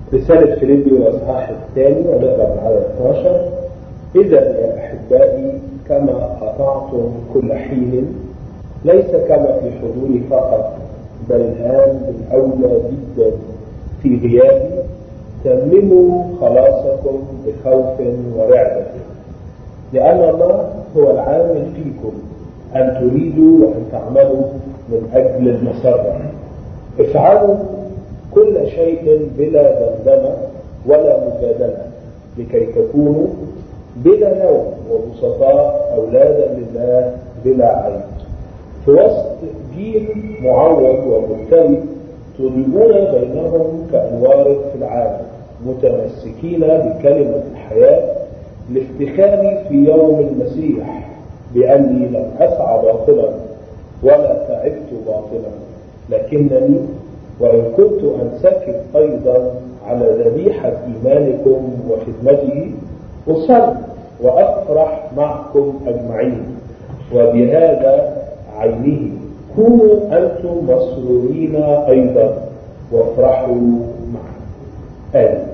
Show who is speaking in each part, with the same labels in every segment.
Speaker 1: رسالة فيليبي والأصحاح الثاني ونقرأ من عدد 12 إذا يا أحبائي كما أطعتم كل حين ليس كما في حضوري فقط بل الآن بالأولى جدا في غيابي تمموا خلاصكم بخوف ورعبة لأن الله هو العامل فيكم أن تريدوا وأن تعملوا من أجل المسرة افعلوا كل شيء بلا دمدمة ولا مجادلة لكي تكونوا بلا نوم وبسطاء أولادا لله بلا عيب في وسط جيل معوض ومبتلي تضربون بينهم كأنوار في العالم متمسكين بكلمة الحياة لافتخاري في يوم المسيح بأني لم أسعى باطلا ولا تعبت باطلا لكنني وإن كنت أنسكب أيضا على ذبيحة إيمانكم وخدمته أصلي وأفرح معكم أجمعين وبهذا عينه كونوا أنتم مسرورين أيضا وافرحوا معي آمين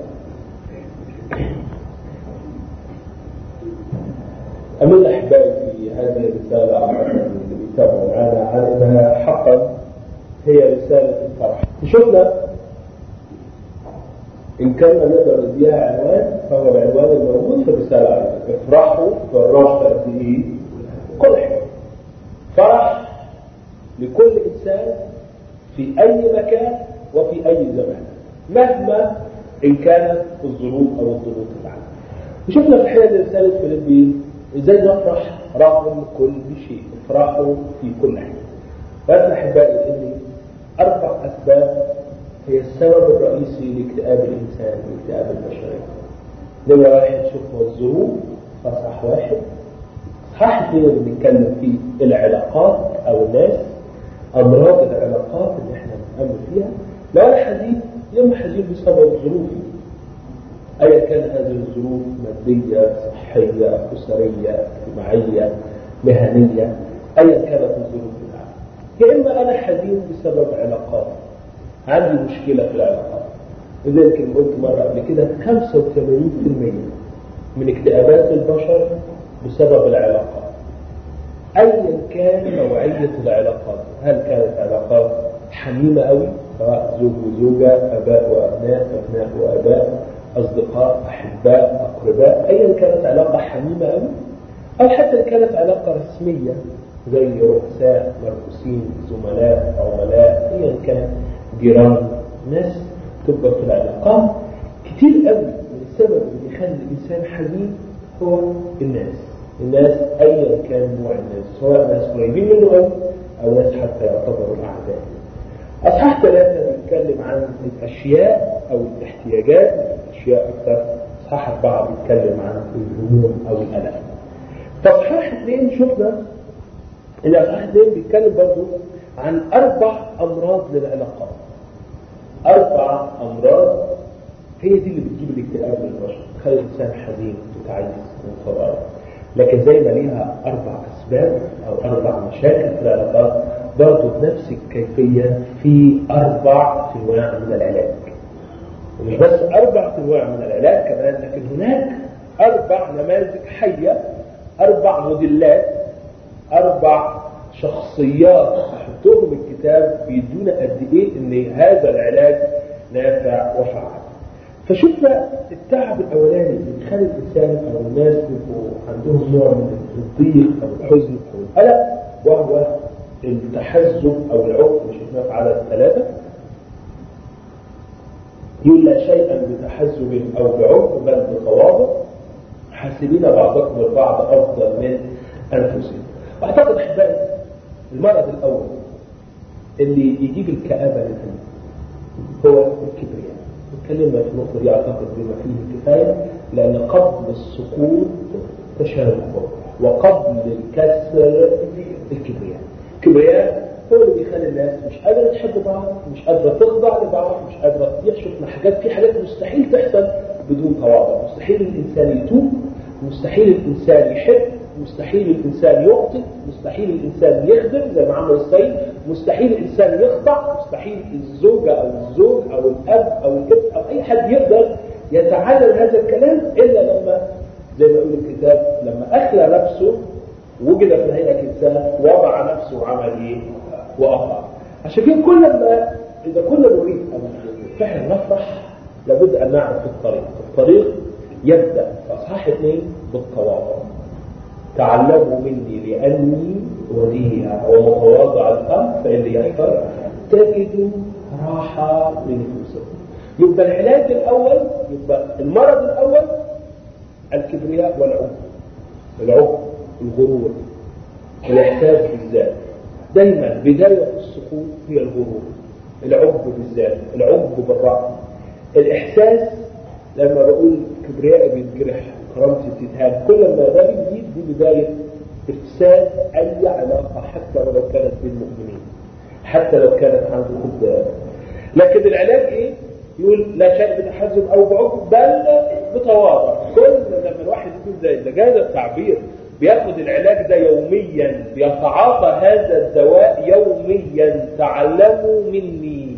Speaker 1: أمين أحبائي في هذه الرسالة أعتقد اللي بيتابعوا معنا عن أنها حقا هي رسالة الفرح شفنا إن كان نقدر نديها عنوان فهو العنوان الموجود في الرسالة أيضا افرحوا فرحت قد إيه؟ كل حاجة فرح لكل إنسان في أي مكان وفي أي زمان مهما إن كانت الظروف أو الضغوط اللي علينا وشفنا في الحقيقة رسالة فيليبين إزاي نفرح رغم كل شيء افرحوا في كل حين بس أحبائي إن أربع أسباب هي السبب الرئيسي لاكتئاب الإنسان واكتئاب البشرية نمرة واحد شوفوا الظروف فصح واحد صح اثنين اللي بنتكلم فيه العلاقات أو الناس أمراض العلاقات اللي احنا بنتأمل فيها لو أنا حزين يوم حزين بسبب ظروفي أيا كان هذه الظروف مادية صحية أسرية اجتماعية مهنية أيا كانت الظروف بتاعتي يا إما أنا حزين بسبب علاقات عندي مشكلة في العلاقات لذلك قلت مرة قبل كده 85% من اكتئابات البشر بسبب العلاقات أيا كان نوعية العلاقات هل كانت علاقات حميمة قوي سواء زوج وزوجة أباء وأبناء أبناء وأباء أصدقاء أحباء أقرباء أيا كانت علاقة حميمة قوي أو حتى كانت علاقة رسمية زي رؤساء مرؤوسين زملاء عملاء أيا كان جيران ناس تبقى في العلاقات كتير قوي من السبب اللي بيخلي الإنسان حزين هو الناس الناس أيا كان نوع الناس سواء ناس قريبين منه أو أو ناس حتى يعتبروا الأعداء أصحاح ثلاثة بيتكلم عن الأشياء أو الاحتياجات الأشياء أكثر أصحاح أربعة بيتكلم عن الهموم أو الألم فأصحاح اثنين شفنا إن أصحاح اثنين بيتكلم برضه عن أربع أمراض للعلاقات أربع أمراض هي دي اللي بتجيب الاكتئاب للبشر تخلي الإنسان حزين متعيس ومتضرر لكن زي ما ليها أربع أسباب أو أربع مشاكل في العلاقات برضه بنفس الكيفية في أربع أنواع من العلاج ومش بس أربع أنواع من العلاج كمان لكن هناك أربع نماذج حية أربع موديلات أربع شخصيات حطوهم الكتاب بيدونا قد إيه إن هذا العلاج نافع وفعال فشفنا التعب الاولاني اللي بيخلي الانسان او الناس يبقوا عندهم نوع من الضيق او الحزن او القلق وهو التحزب او العقد شفناه في عدد ثلاثه يقول لا شيئا بتحزب او بعقد بل بتواضع حاسبين بعضكم البعض افضل من انفسهم واعتقد احبائي المرض الاول اللي يجيب الكآبه للقلب هو الكبرياء اتكلمنا في النقطة دي أعتقد بما فيه الكفاية لأن قبل السقوط تشابه وقبل الكسر الكبرياء الكبرياء هو اللي بيخلي الناس مش قادرة تحب بعض مش قادرة تخضع لبعض مش قادرة تطيع شفنا حاجات في حاجات مستحيل تحصل بدون تواضع مستحيل الإنسان يتوب مستحيل الإنسان يحب مستحيل الإنسان يقتل مستحيل الإنسان يخدم زي ما عمل السيد مستحيل الانسان يخضع مستحيل الزوجه او الزوج او الاب او الابن او اي حد يقدر يتعلم هذا الكلام الا لما زي ما يقول الكتاب لما اخلى نفسه وجد في الهيئه انسان وضع نفسه وعمل ايه؟ واطاع عشان كده كل ما اذا كنا نريد ان فعلا نفرح لابد ان نعرف الطريق الطريق يبدا في اصحاح اثنين بالتواضع تعلموا مني لاني وديع ومتواضع القلب فاللي يحفظ تجدوا راحه لنفوسكم يبقى العلاج الاول يبقى المرض الاول الكبرياء والعجب العجب الغرور الاحساس بالذات دايما بدايه السقوط هي الغرور العجب بالذات العجب بالراي الاحساس لما بقول كبريائي بيتجرح كرامتي بتتهان كل ما ده بيزيد دي بدايه افساد اي علاقه حتى ولو كانت بين المؤمنين حتى لو كانت عند خدام لكن العلاج ايه؟ يقول لا شيء بتحزب او بعجب بل بتواضع كل لما الواحد يكون زي ده جاز التعبير بياخد العلاج ده يوميا بيتعاطى هذا الدواء يوميا تعلموا مني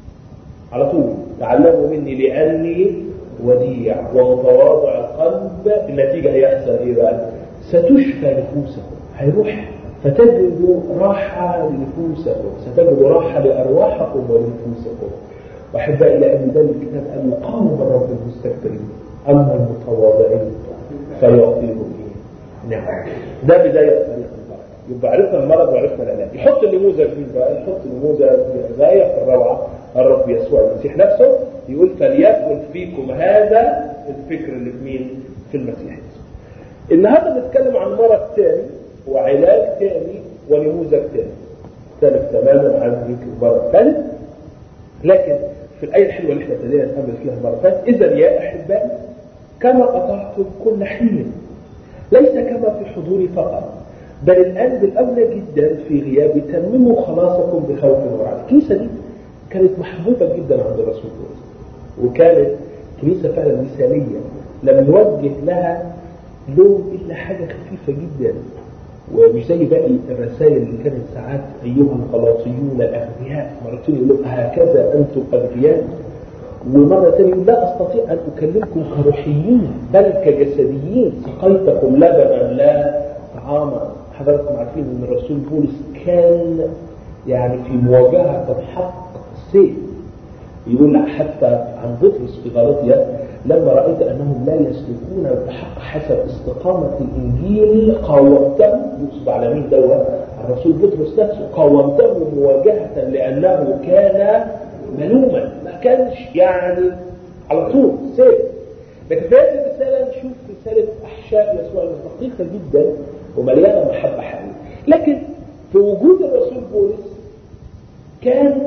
Speaker 1: على طول تعلموا مني لاني وديع ومتواضع القلب النتيجه هيحصل ايه بقى؟ ستشفى نفوسكم هيروح فتجدوا راحه لنفوسكم ستجدوا راحه لارواحكم ونفوسكم واحبائي لان ده الكتاب قال يقاوم الرب المستكبرين اما المتواضعين فيعطيهم ايه؟ نعم ده بدايه طريق البركه يبقى عرفنا المرض وعرفنا العلاج يحط النموذج مين بقى؟ يحط نموذج غايه في الروعه الرب يسوع المسيح نفسه يقول فليكن فيكم هذا الفكر اللي في مين؟ في المسيح يسوع. النهارده بنتكلم عن مرض ثاني وعلاج ثاني ونموذج ثاني. مختلف تماما عن يمكن المرض الثالث لكن في الآية الحلوة اللي احنا ابتدينا نتأمل فيها المرة فاتت إذا يا أحبائي كما قطعتم كل حين ليس كما في حضوري فقط بل الآن بالأولى جدا في غيابي تمموا خلاصكم بخوف ورعب الكنيسة دي كانت محبوبة جدا عند الرسول بولس وكانت كنيسة فعلا مثالية لم يوجه لها لوم إلا حاجة خفيفة جدا ومش زي باقي الرسائل اللي كانت ساعات ايها الغلاطيون الاغبياء مرتين يقول لهم هكذا انتم اغبياء ومره ثانيه يقول لا استطيع ان اكلمكم كروحيين بل كجسديين سقيتكم لبنا لا طعاما حضراتكم عارفين ان الرسول بولس كان يعني في مواجهه الحق سيف يقول حتى عن بطرس في غلطية لما رأيت أنهم لا يسلكون بحق حسب استقامة الإنجيل قاومتهم يقصد على مين دوت الرسول بطرس نفسه قاومتهم مواجهة لأنه كان ملوما ما كانش يعني على طول سيف لكن في هذه الرسالة نشوف رسالة أحشاء يسوع دقيقة جدا ومليانة محبة حقيقية لكن في وجود الرسول بولس كان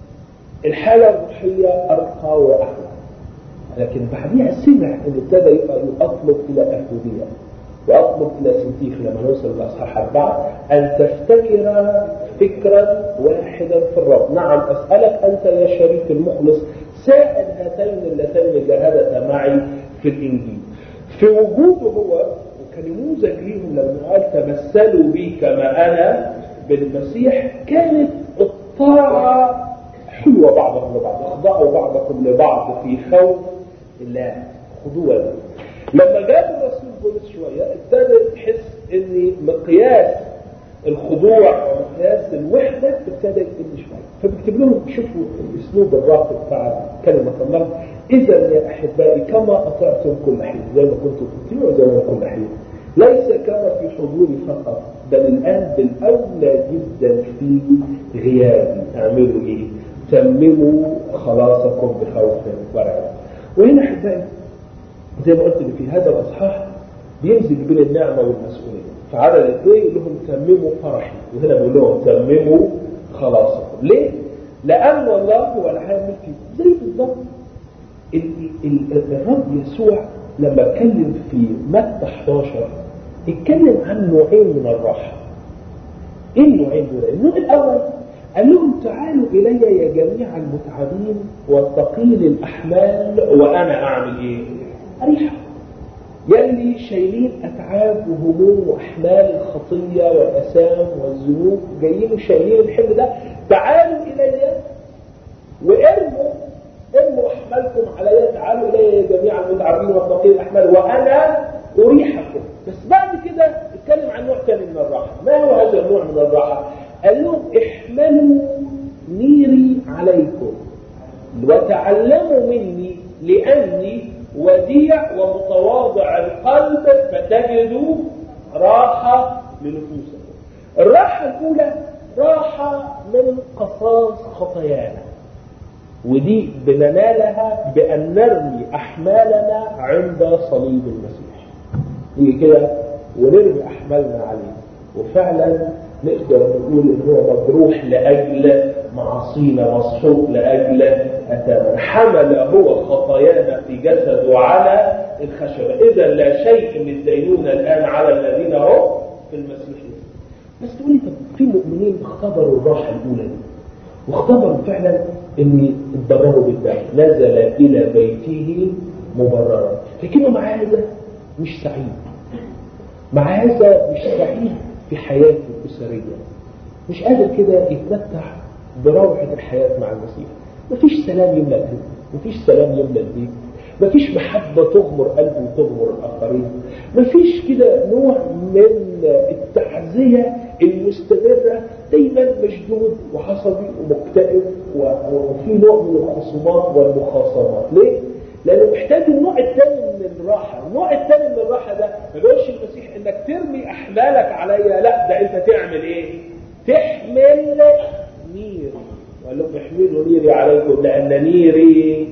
Speaker 1: الحالة الروحية أرقى وأعلى لكن بعديها سمع أن ابتدى يبقى يطلب إلى أفودية وأطلب إلى سنتيخ لما نوصل لأصحاح أربعة أن تفتكر فكرا واحدا في الرب نعم أسألك أنت يا شريك المخلص سائل هاتين اللتين جاهدتا معي في الإنجيل في وجوده هو وكنموذج ليهم لما قال تمثلوا بي كما أنا بالمسيح كانت الطاعة حلوة بعضكم لبعض اخضعوا بعضكم لبعض في خوف الله خضوع لما جاب الرسول بولس شوية ابتدى يحس ان مقياس الخضوع ومقياس الوحدة ابتدى يقل شوية فبكتب لهم شوفوا الاسلوب الراقي بتاع كلمة الله اذا يا احبائي كما اطعتم كل حين زي ما كنتم تطيعوا زي ما كل حين ليس كما في حضوري فقط بل الان بالاولى جدا في غيابي اعملوا ايه؟ تمموا خلاصكم بخوف ورعب وهنا احبائي زي ما قلت ان في هذا الاصحاح بيمزج بين النعمه والمسؤوليه فعدد الاثنين يقول لهم تمموا فرحي وهنا بيقول لهم تمموا خلاصكم ليه؟ لان الله هو العامل فيكم زي بالظبط الرب يسوع لما اتكلم في متى 11 اتكلم عن نوعين من الراحه ايه النوعين دول؟ النوع الاول قال لهم تعالوا إلي يا جميع المتعبين والثقيل الأحمال وأنا أعمل إيه؟ أريحكم يلي شايلين أتعاب وهموم وأحمال الخطية والأسام والذنوب جايين وشايلين الحمل ده احملوا نيري عليكم وتعلموا مني لأني وديع ومتواضع القلب فتجدوا راحة لنفوسكم الراحة الأولى راحة من قصاص خطايانا ودي بننالها بأن نرمي أحمالنا عند صليب المسيح نيجي كده ونرمي أحمالنا عليه وفعلا نقدر نقول ان هو مجروح لاجل معاصينا مسحوق لاجل اثامنا حمل هو خطايانا في جسده على الخشبه اذا لا شيء من الدينونه الان على الذين هم في المسيح بس تقولي طب في مؤمنين اختبروا الراحه الاولى دي واختبروا فعلا ان اتضرروا بالدم نزل الى بيته مبررا لكنه مع هذا مش سعيد مع هذا مش سعيد في حياته الأسرية مش قادر كده يتمتع بروعة الحياة مع المسيح مفيش سلام يملأ القلب مفيش سلام يملأ البيت مفيش محبة تغمر قلبه وتغمر الآخرين مفيش كده نوع من التعزية المستمرة دايما مشدود وحصبي ومكتئب وفي نوع من الخصومات والمخاصمات ليه؟ لانه محتاج النوع الثاني من الراحه، النوع الثاني من الراحه ده ما بيقولش المسيح انك ترمي احمالك عليا، لا ده انت تعمل ايه؟ تحمل نيري، وقال لهم احملوا نيري عليكم لان نيري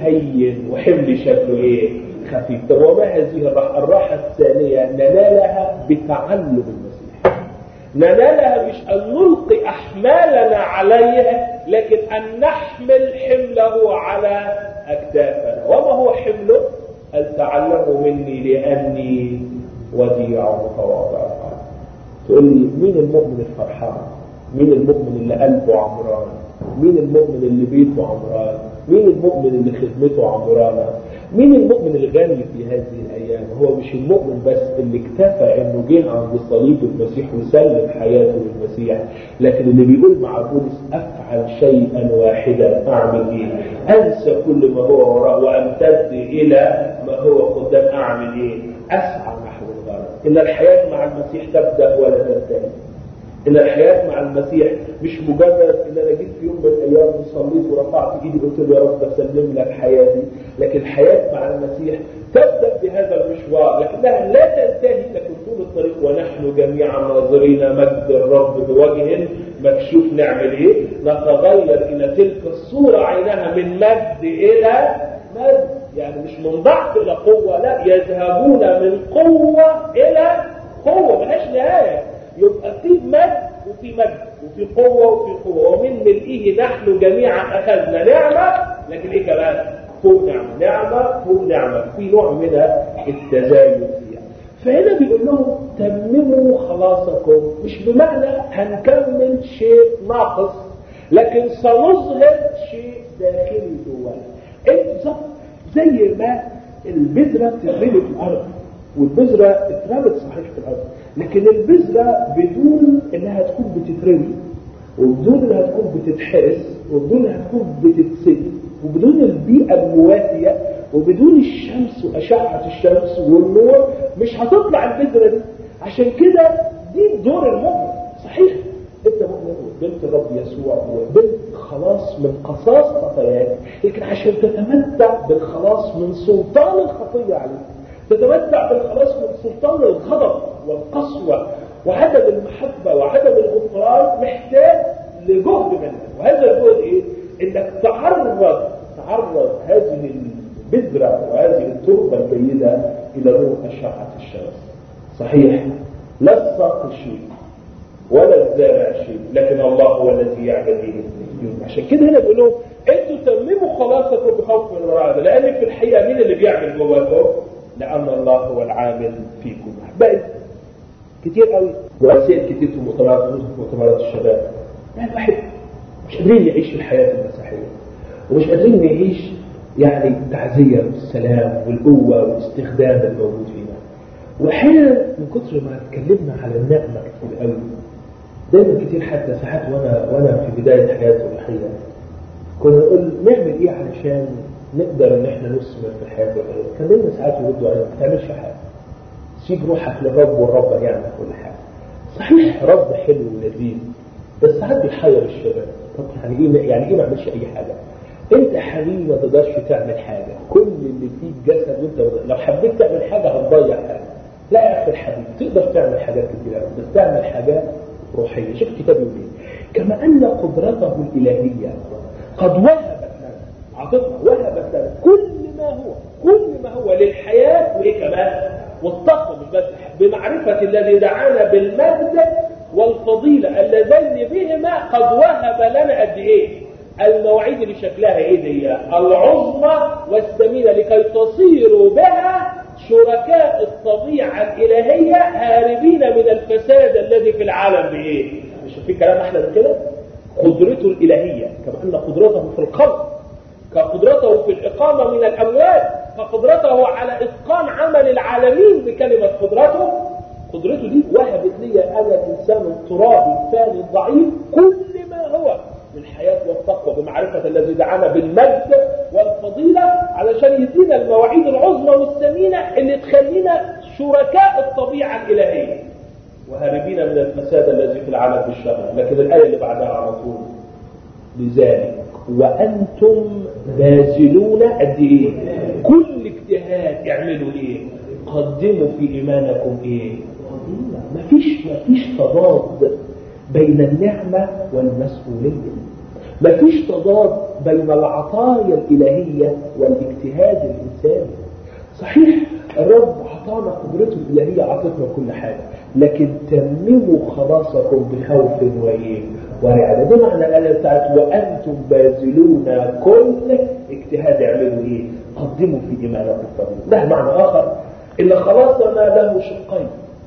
Speaker 1: هين وحملي شكله ايه؟ خفيف، طب وما هذه الراحه؟ الراحه الثانيه ننالها بتعلم المسيح. ننالها مش ان نلقي احمالنا عليها لكن ان نحمل حمله على أكتافنا وما هو حمله أن تعلموا مني لأني وديع متواضع القلب تقول لي مين المؤمن الفرحان مين المؤمن اللي قلبه عمران مين المؤمن اللي بيته عمران مين المؤمن اللي خدمته عمرانة مين المؤمن الغني في هذه الأيام هو مش المؤمن بس اللي اكتفى انه جه عند صليب المسيح وسلم حياته للمسيح لكن اللي بيقول مع بولس افعل شيئا واحدا اعمل ايه انسى كل ما هو وراء وامتد الى ما هو قدام اعمل ايه اسعى نحو الغرض ان الحياة مع المسيح تبدأ ولا تنتهي ان الحياة مع المسيح مش مجرد ان انا جيت في يوم من الايام وصليت ورفعت ايدي قلت له يا رب بسلم لك حياتي لكن الحياة مع المسيح تبدأ بهذا المشوار لكنها لا تنتهي لكن طول الطريق ونحن جميعا ناظرين مجد الرب بوجه مكشوف نعمل ايه نتغير الى تلك الصورة عينها من مجد الى مجد يعني مش من ضعف الى قوة لا يذهبون من قوة الى قوة ملهاش نهاية يبقى في مجد وفي مجد وفي قوة وفي قوة ومن ملئه نحن جميعا أخذنا نعمة لكن إيه كمان فوق نعمة نعمة فوق نعمة في نوع من التزايد فيها فهنا بيقول لهم تمموا خلاصكم مش بمعنى هنكمل شيء ناقص لكن سنظهر شيء داخلي جوانا بالظبط زي ما البذرة بتترمي في الأرض والبذرة اترمت صحيح في الأرض لكن البذرة بدون انها تكون بتترمي وبدون انها تكون بتتحرس وبدون انها تكون بتتسد وبدون البيئة المواتية وبدون الشمس وأشعة الشمس والنور مش هتطلع البذرة دي عشان كده دي دور المؤمن صحيح انت مؤمن وبنت الرب يسوع وبنت خلاص من قصاص خطاياك لكن عشان تتمتع بالخلاص من سلطان الخطية عليك تتمتع بالخلاص من سلطان الغضب والقسوة وعدم المحبة وعدم الغفران محتاج لجهد منك وهذا الجهد ايه؟ انك تعرض تعرض هذه البذرة وهذه التربة الجيدة الى نور أشعة الشمس صحيح لا الساق شيء ولا الزارع شيء لكن الله هو الذي يعمل به عشان كده هنا بيقول لهم انتوا تمموا خلاصكم بخوف من الرعد لان في الحقيقه مين اللي بيعمل جواكم؟ لأن الله هو العامل فيكم بقت كتير قوي ورسائل كتير في مؤتمرات في مؤتمرات الشباب يعني الواحد مش قادرين نعيش الحياة المسيحية ومش قادرين نعيش يعني التعزية والسلام والقوة والاستخدام الموجود فينا وأحيانا من كتر ما اتكلمنا على النعمة كتير قوي دايما كتير حتى ساعات وانا وانا في بداية حياتي الروحية كنا نقول نعمل ايه علشان نقدر ان احنا نثمر في الحياه الروحيه كان دايما ساعات يردوا علينا ما تعملش حاجه سيب روحك للرب والرب يعمل كل حاجه صحيح رب حلو ولذيذ بس ساعات بيحير الشباب طب يعني ايه يعني ايه ما اعملش اي حاجه انت حبيبي ما تقدرش تعمل حاجه كل اللي فيك جسد وانت لو حبيت تعمل حاجه هتضيع حاجه لا يا اخي الحبيب تقدر تعمل حاجات كتير قوي بس تعمل حاجات روحيه شوف كتابي يقول ايه كما ان قدرته الالهيه قد وهبت لنا عطتنا وهبت لنا كل ما هو كل ما هو للحياه وايه كمان والتقوى مش بس بمعرفه الذي دعانا بالمجد والفضيله اللذين بهما قد وهب لنا قد ايه المواعيد اللي شكلها ايه دي العظمى والثمينه لكي تصيروا بها شركاء الطبيعه الالهيه هاربين من الفساد الذي في العالم بايه مش في كلام احلى من كده قدرته الالهيه كما ان قدرته في الخلق كقدرته في الاقامه من الاموات كقدرته على اتقان عمل العالمين بكلمه قدرته قدرته دي وهبت لي انا الانسان الترابي الثاني الضعيف كل ما هو بالحياة والتقوى بمعرفة الذي دعانا بالمجد والفضيلة علشان يدينا المواعيد العظمى والثمينة اللي تخلينا شركاء الطبيعة الإلهية وهاربين من الفساد الذي في العالم بالشر لكن الآية اللي بعدها على طول لذلك وأنتم باذلون قد إيه كل اجتهاد اعملوا إيه قدموا في إيمانكم إيه فضيلة مفيش مفيش تضاد بين النعمة والمسؤولية مفيش تضاد بين العطايا الإلهية والاجتهاد الإنساني صحيح الرب عطانا قدرته الإلهية عطتنا كل حاجة لكن تمموا خلاصكم بخوف وإيه ورعدة ده معنى الآية بتاعت وأنتم باذلون كل اجتهاد اعملوا إيه قدموا في إيمانكم فضيلة ده معنى آخر إن خلاصنا له شقين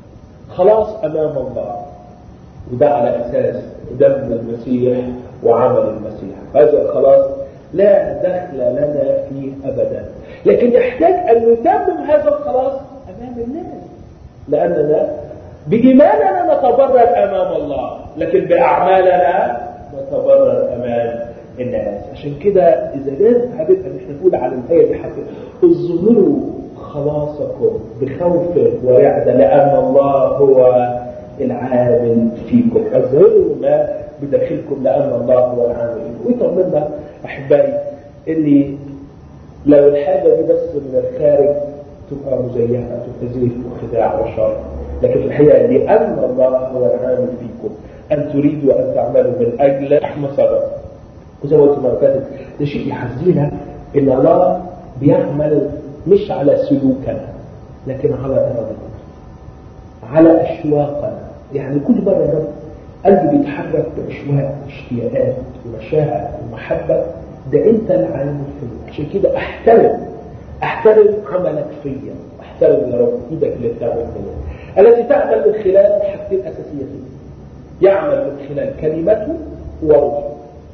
Speaker 1: خلاص أمام الله وده على أساس دم المسيح وعمل المسيح هذا الخلاص لا دخل لنا فيه أبدا لكن يحتاج أن نتمم هذا الخلاص أمام الناس لأننا بإيماننا نتبرر أمام الله لكن بأعمالنا نتبرر أمام الناس عشان كده إذا جاز حبيبنا إن احنا نقول على الآية دي حبيبنا اظهروا خلاصكم بخوف ورعدة لأن الله هو العامل فيكم اظهروا ما بداخلكم لأن الله هو العامل فيكم ويطمنا أحبائي اللي لو الحاجة دي بس من الخارج تبقى مزيفة تزيف وخداع وشر لكن في الحقيقة لأن الله هو العامل فيكم أن تريدوا أن تعملوا من أجل رحمة صدر وزي ما قلت مرة فاتت ده شيء يحزننا إن الله بيعمل مش على سلوكنا لكن على إرادتنا على أشواقنا يعني كل مرة يا رب قلبي بيتحرك بأشواق اشتياقات ومشاعر ومحبة ده أنت العالم فيا عشان كده أحترم أحترم عملك فيا أحترم يا رب إيدك اللي بتعمل فيا التي تعمل من خلال حاجتين أساسيتين يعمل من خلال كلمته وروحه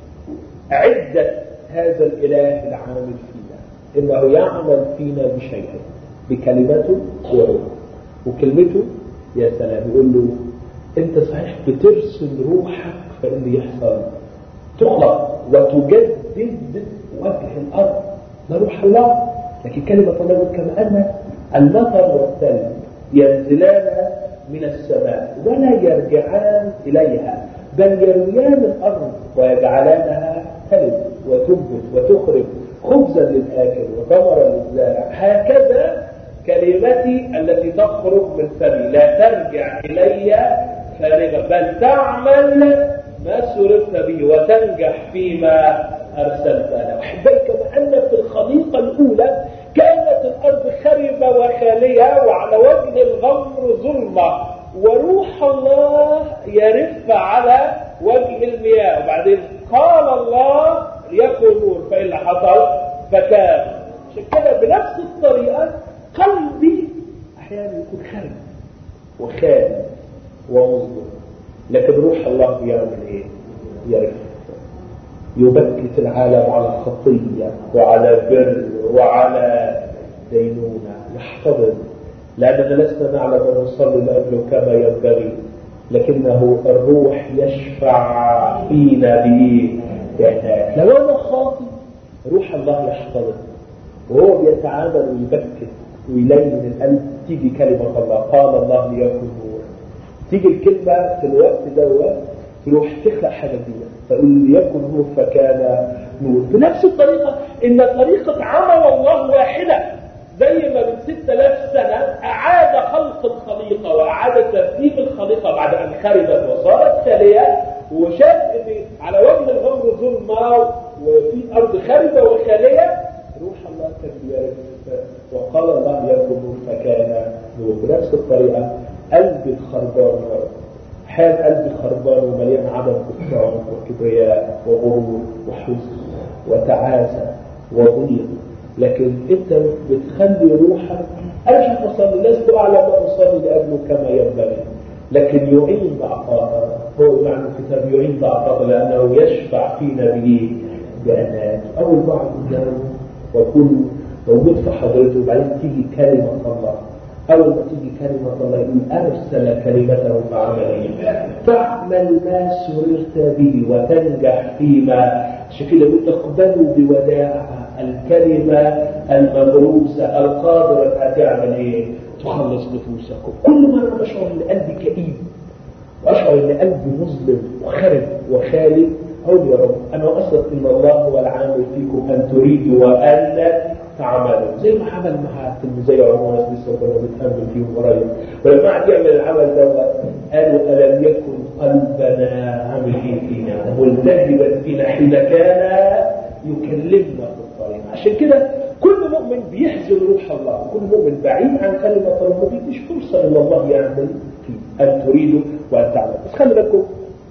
Speaker 1: عدة هذا الإله العامل فينا إنه يعمل فينا بشيئين بكلمته وروحه وكلمته يا سلام يقول له انت صحيح بترسل روحك فاللي يحصل تخلق وتجدد وجه الارض ده روح الله لكن كلمه الله كما ان المطر والثلج ينزلان من السماء ولا يرجعان اليها بل يرويان الارض ويجعلانها تلد وتنبت وتخرج خبزا للاكل وثمرا للزارع هكذا كلمتي التي تخرج من فمي لا ترجع إلي فارغة بل تعمل ما سررت به وتنجح فيما أرسلت له أحبائي كما أن في الخليقة الأولى كانت الأرض خربة وخالية وعلى وجه الغمر ظلمة وروح الله يرف على وجه المياه وبعدين قال الله ليكن نور فإيه اللي حصل فكان عشان كده بنفس الطريقة قلبي احيانا يكون خارج وخالي ومظلم لكن روح الله بيعمل ايه يرف يبكت العالم على خطية وعلى بر وعلى دينونة يحتضن لأننا لسنا نعلم أن نصلي لأجله كما ينبغي لكنه الروح يشفع فينا بإيه يعني لو أنا خاطي روح الله يحتضن وهو بيتعامل ويبكت ويلين القلب تيجي كلمة الله قال الله ليكن نور تيجي الكلمة في الوقت دوت يروح تخلق حاجة جديدة فإن يكن هو فكان نور بنفس الطريقة إن طريقة عمل الله واحدة زي ما من 6000 سنة أعاد خلق الخليقة وأعاد ترتيب الخليقة بعد أن خربت وصارت خالية وشاف إن على وجه الأمر ظلمة وفي أرض خاربة وخالية روح الله كان بيرد وقال الله يكن نور فكان نور بنفس الطريقة قلب الخربان حال قلب خربان ومليان عدم غفران وكبرياء وغرور وحزن وتعاسة وضيق لكن انت بتخلي روحك انا مش هتصلي لازم على ما اصلي لاجله كما ينبغي لكن يعين ضعفاء هو معنى الكتاب يعين ضعفاء لانه يشفع فينا به بانات اول بعض قدامه ويكون موجود في حضرته وبعدين تيجي كلمه الله أول ما تيجي كلمة الله يقول أرسل كلمته فعمل فاعمل ما سررت به وتنجح فيما عشان كده يقول اقبلوا بوداعة الكلمة المدروسة القادرة أنها تعمل إيه؟ تخلص نفوسكم كل مرة بشعر إن قلبي كئيب وأشعر إن قلبي مظلم وخرب وخالي أقول يا رب أنا أثق إن الله هو العامل فيكم أن تريدوا وأن تعملوا زي ما عمل مع تلميذي عمر لسه كنا بنتامل فيهم قريب ولما قعد يعمل العمل دوت قالوا الم يكن قلبنا عامل ايه فينا ملتهبا فينا حين كان يكلمنا في الطريق عشان كده كل مؤمن بيحزن روح الله كل مؤمن بعيد عن كلمه الله ما بيديش فرصه ان الله يعمل فيه ان تريدوا وان تعملوا بس خلي بالكم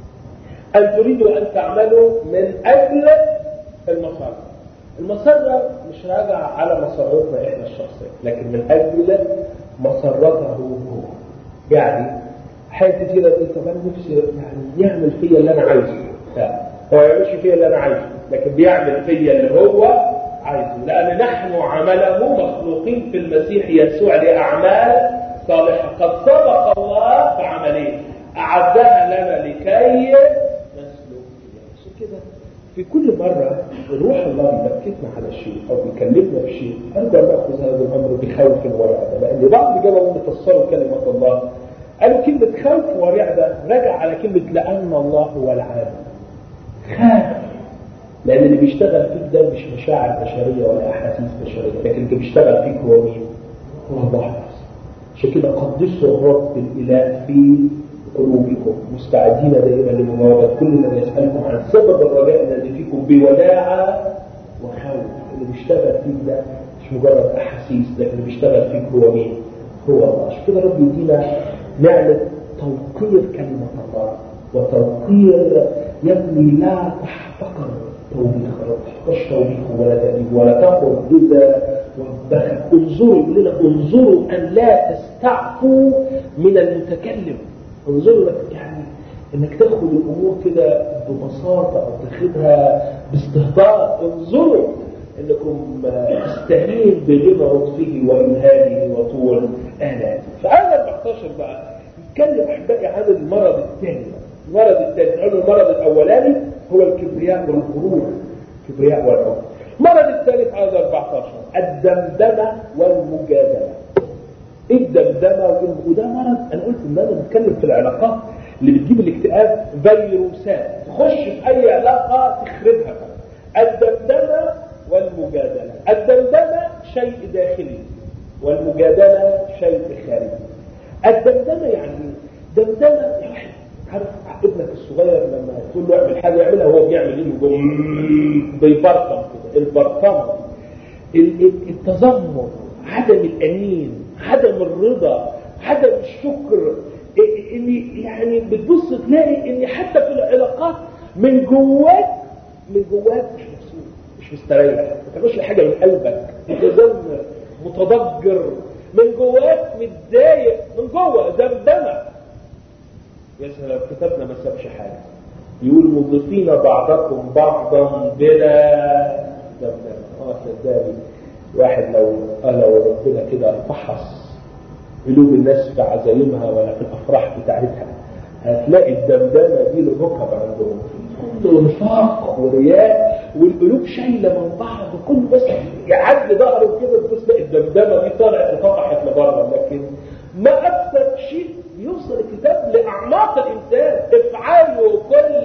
Speaker 1: ان تريدوا ان تعملوا من اجل المصالح المسرة مش راجع على مسرتنا احنا الشخصية لكن من اجل مسرته هو يعني حاجة كتيرة تقول طب انا نفسي يعني يعمل فيا اللي انا عايزه لا هو ما يعملش فيا اللي انا عايزه لكن بيعمل فيا اللي هو عايزه لان نحن عمله مخلوقين في المسيح يسوع لاعمال صالحة قد سبق الله بعملين اعدها لنا لكي نسلك عشان كده في كل مرة روح الله بيبكتنا على شيء أو بيكلمنا بشيء أرجع نأخذ هذا الأمر بخوف ورعدة لأن بعض الرجال هم فسروا كلمة الله قالوا كلمة خوف ورعدة رجع على كلمة لأن الله هو العالم خاف لأن اللي بيشتغل فيك ده مش مشاعر بشرية ولا أحاسيس بشرية لكن اللي بيشتغل فيك هو مين؟ هو الله نفسه عشان كده قدسوا الرب الإله في قلوبكم مستعدين دائما لمجاوبة كل من يسألكم عن سبب الرجاء الذي فيكم بوداعة وخوف اللي بيشتغل فيك ده مش مجرد أحاسيس لكن اللي بيشتغل فيك هو مين؟ هو الله عشان كده رب يدينا نعمة توقير كلمة الله وتوقير يا ابني لا تحتقر توبيخ لا تحتقرش توبيخ ولا تأديب ولا تقل بذا وبخك انظروا يقول لنا انظروا أن لا تستعفوا من المتكلم انظروا لك يعني انك تاخد الامور كده ببساطه او تاخدها باستهتار انظروا انكم تستهين بغنى لطفه والهامه وطول الاته فآية 14 بقى يتكلم احبائي عن المرض الثاني المرض الثاني قالوا المرض الاولاني هو الكبرياء والغرور الكبرياء والعجب المرض الثالث آية 14 الدمدمه والمجادله الدمدمه وده مرض انا قلت ان انا بتكلم في العلاقات اللي بتجيب الاكتئاب فيروسات تخش في اي علاقه تخربها الدمدمه والمجادله الدمدمه شيء داخلي والمجادله شيء خارجي الدمدمه يعني دمدمه واحد عارف ابنك الصغير لما تقول له اعمل حاجه يعملها هو بيعمل ايه بيبرطم كده البرطمه التذمر عدم الانين عدم الرضا عدم الشكر اللي يعني بتبص تلاقي ان حتى في العلاقات من جواك من جواك مش مبسوط مش مستريح ما تعملش حاجه من قلبك متذمر متضجر من جواك متضايق من جوه دمدمه يا سلام كتابنا ما سابش حاجه يقول مضيفين بعضكم بعضا بلا دمدمه اه صدقني واحد لو لو ربنا كده فحص قلوب الناس في عزايمها ولا في الافراح بتاعتها هتلاقي الدمدمه دي الركب عندهم كله نفاق ورياء والقلوب شايله من بعض كل بس يعدي ظهره كده تبص تلاقي الدمدمه دي طلعت وفتحت لبره لكن ما اكثر شيء يوصل الكتاب لاعماق الانسان افعاله كل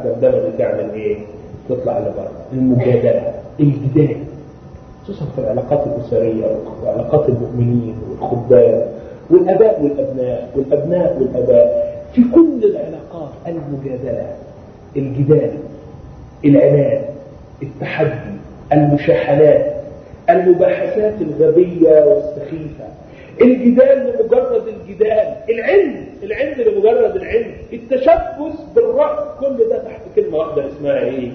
Speaker 1: الدمدمه دي تعمل ايه؟ تطلع لبره المجادله الجدال خصوصا في العلاقات الاسريه وعلاقات المؤمنين والخدام والاباء والابناء والابناء والاباء في كل العلاقات المجادله الجدال العناد التحدي المشاحنات المباحثات الغبيه والسخيفه الجدال لمجرد الجدال العلم العلم لمجرد العلم التشبث بالرأي كل ده تحت كلمة واحدة اسمها ايه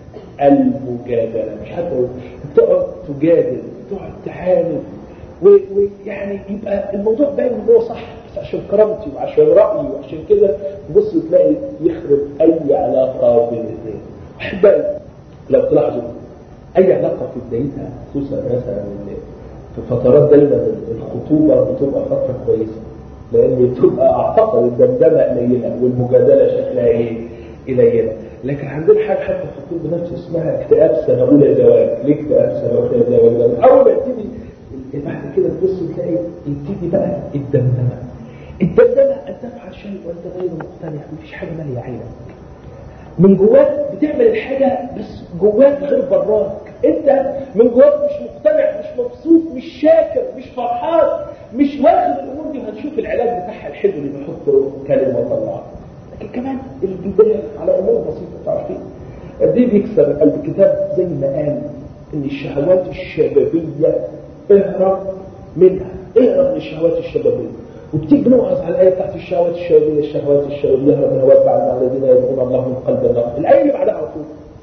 Speaker 1: المجادلة مش حتى تقعد تجادل تقعد تحارب ويعني يبقى الموضوع باين ان هو صح بس عشان كرامتي وعشان رأيي وعشان كده تبص تلاقي يخرب اي علاقة بين الاثنين احبائي لو تلاحظوا اي علاقة في بدايتها خصوصا مثلا في فترات دايما الخطوبة بتبقى فترة كويسة لأن بتبقى أعتقد الدمدمة قليلة والمجادلة شكلها إيه؟ قليلة لكن عندنا حاجة حتى في الطب نفسه اسمها اكتئاب سنة أولى زواج ليه اكتئاب سنة أولى زواج؟ أول ما يبتدي بعد كده تبص تلاقي يبتدي بقى الدمدمة الدمدمة أن تفعل شيء وأنت غير مقتنع مفيش حاجة مالية عينك من جواك بتعمل الحاجة بس جواك غير براك انت من جواك مش مقتنع مش مبسوط مش شاكر مش فرحان مش واخد الامور دي وهنشوف العلاج بتاعها الحلو اللي بيحطه كلمه الله لكن كمان الجدال على امور بسيطه تعرفين قد ايه بيكسر قلب الكتاب زي ما قال ان الشهوات الشبابيه اهرب منها اهرب من الشهوات الشبابيه وبتيجي بنوعظ على الايه بتاعت الشهوات الشبابيه الشهوات الشبابيه اهرب منها واتبع مع الذين يدعون الله من قلب الله الايه اللي بعدها على طول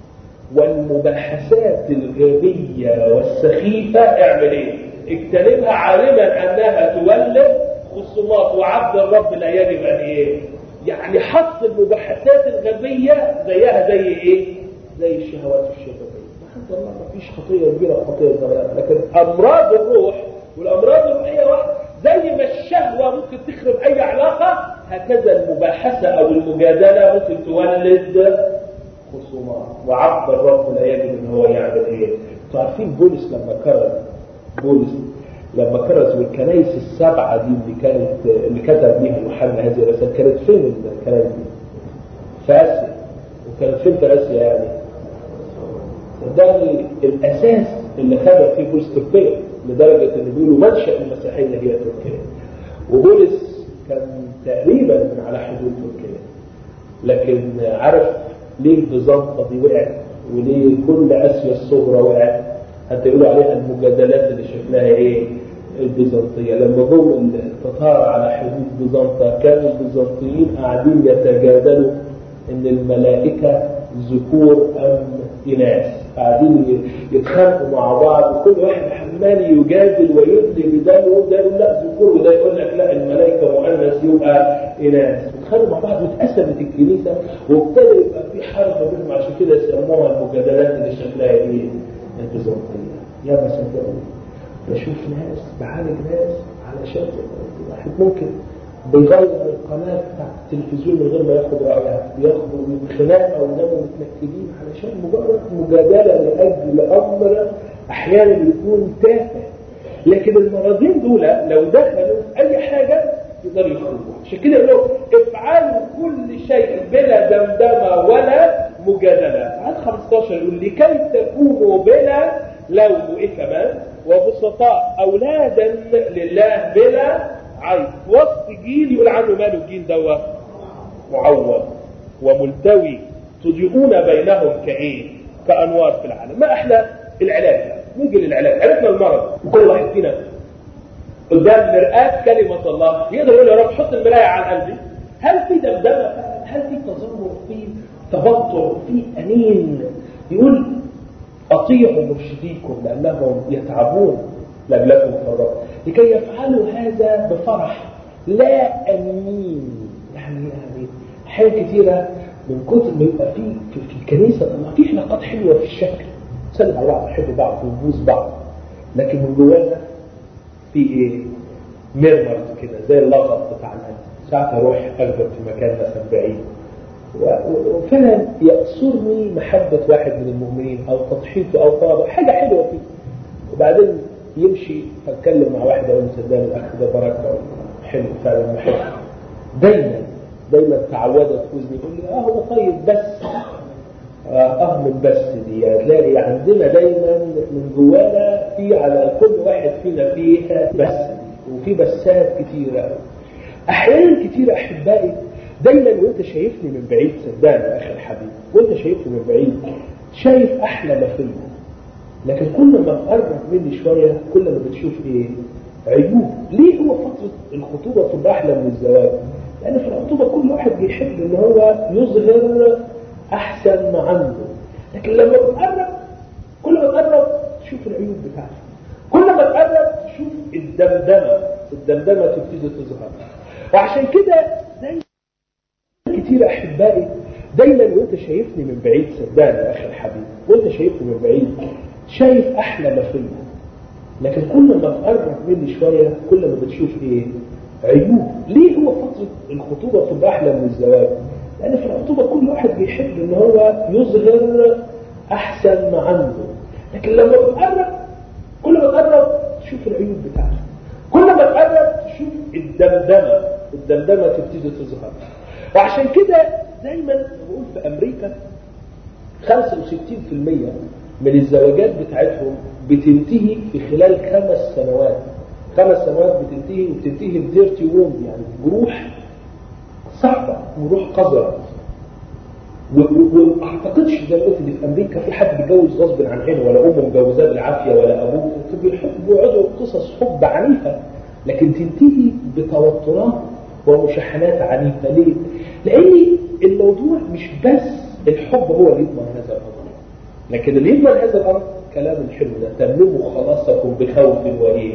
Speaker 1: والمباحثات الغبية والسخيفة اعمل ايه اجتنبها عالما انها تولد خصومات وعبد الرب لا يجب ان ايه يعني حط المباحثات الغبية زيها زي ايه زي الشهوات الشبابية الحمد لله ما فيش خطية كبيرة خطية زمان لكن امراض الروح والامراض الروحية واحدة زي ما الشهوة ممكن تخرب اي علاقة هكذا المباحثة او المجادلة ممكن تولد خصومات وعبد الرب لا يجب ان هو يعمل ايه انتوا عارفين بولس لما كرز بولس لما كرز والكنايس السبعه دي اللي كانت اللي كتب بيها يوحنا هذه الرسائل كانت فين الكنايس دي؟ في اسيا وكانت فين في اسيا يعني؟ صدقني الاساس اللي خدم فيه بولس تركيا لدرجه ان بيقولوا منشا المسيحيه هي تركيا وبولس كان تقريبا من على حدود تركيا لكن عارف ليه بيزنطة دي وقعت وليه كل اسيا الصغرى وقعت حتى يقولوا عليها المجادلات اللي شكلها ايه البيزنطية لما جم التتار على حدود بيزنطة كانوا البيزنطيين قاعدين يتجادلوا ان الملائكة ذكور ام اناث قاعدين يتخانقوا مع بعض وكل واحد عمال يجادل ويدلي بده وده يقول لا ذكور وده يقول لك لا الملائكه مؤنث يبقى اناث بيتخانقوا مع بعض واتقسمت الكنيسه وابتدى يبقى في حرب بينهم عشان كده يسموها المجادلات اللي شكلها ايه؟ البيزنطيه يا ما صدقوني بشوف ناس بعالج ناس علشان واحد ممكن بيغير القناة بتاعت التلفزيون من غير ما ياخد رأيها بياخدوا خناقة وناموا متنكدين علشان مجرد مجادلة لأجل أمر أحيانا يكون تافه لكن المرضين دول لو دخلوا في أي حاجة يقدروا يخرجوا عشان كده يقولوا افعلوا كل شيء بلا دمدمة ولا مجادلة عدد 15 يقول لكي تكونوا بلا لوم وإيه كمان وبسطاء أولادا لله بلا عيب وسط جيل يقول عنه ماله الجيل دوت معوض وملتوي تضيئون بينهم كايه كانوار في العالم ما احلى العلاج نيجي للعلاج عرفنا المرض وكل واحد فينا قدام مرآة كلمة الله يقدر يقول يا رب حط المراية على قلبي هل في دمدمة هل في تذمر في تبطر في أنين يقول أطيعوا مرشديكم لأنهم يتعبون لأجلكم في الرب لكي يفعلوا هذا بفرح لا أمين يعني يعني حاجات كثيرة من كتر ما يبقى في في, في الكنيسة طبعا في علاقات حلوة في الشكل نسلم على بعض نحب بعض ونبوس بعض لكن من جوانا في ايه؟ ميرمرز كده زي اللغط بتاع القلب ساعات اروح اكبر في مكان مثلا بعيد وفعلا يأسرني محبة واحد من المؤمنين أو تضحيته أو طلبه حاجة حلوة فيه وبعدين يمشي اتكلم مع واحد اقول صدقني الاخ ده بركه حلو فعلا محب دايما دايما تعودت اذني يقول لي اه هو طيب بس اه من بس دي هتلاقي عندنا دايما من جوانا في على كل واحد فينا فيه بس وفي بسات كتيرة احيانا كتيرة احبائي دايما وانت شايفني من بعيد صدقني يا اخي الحبيب وانت شايفني من بعيد شايف احلى ما فيا لكن كل ما تقرب مني شويه كل ما بتشوف ايه عيوب ليه هو فتره الخطوبه تبقى احلى من الزواج لان في الخطوبه كل واحد بيحب ان هو يظهر احسن ما عنده لكن لما بتقرب كل ما تقرب تشوف العيوب بتاعته كل ما تقرب تشوف الدمدمه الدمدمه تبتدي تظهر وعشان كده دايما كتير احبائي دايما وانت شايفني من بعيد صدقني يا اخي الحبيب وانت شايفني من بعيد شايف احلى ما فيا لكن كل ما تقرب مني شويه كل ما بتشوف ايه عيوب ليه هو فتره الخطوبه تبقى احلى من الزواج لان في الخطوبه كل واحد بيحب ان هو يظهر احسن ما عنده لكن لما بتقرب كل ما تقرب تشوف العيوب بتاعته كل ما تقرب تشوف الدمدمه الدمدمه تبتدي تظهر وعشان كده دايما بقول في امريكا 65% من الزواجات بتاعتهم بتنتهي في خلال خمس سنوات خمس سنوات بتنتهي وبتنتهي بديرتي ووند يعني جروح صعبة وروح قذرة وما اعتقدش زي ما قلت ان في امريكا في حد بيتجوز غصب عن عينه ولا امه مجوزاه بالعافيه ولا ابوه بيحبوا يقعدوا قصص حب عنيفه لكن تنتهي بتوترات ومشاحنات عنيفه ليه؟ لان الموضوع مش بس الحب هو اللي يضمن هذا الامر لكن اللي يضمن هذا الامر كلام الحلو ده تمموا خلاصكم بخوف وايه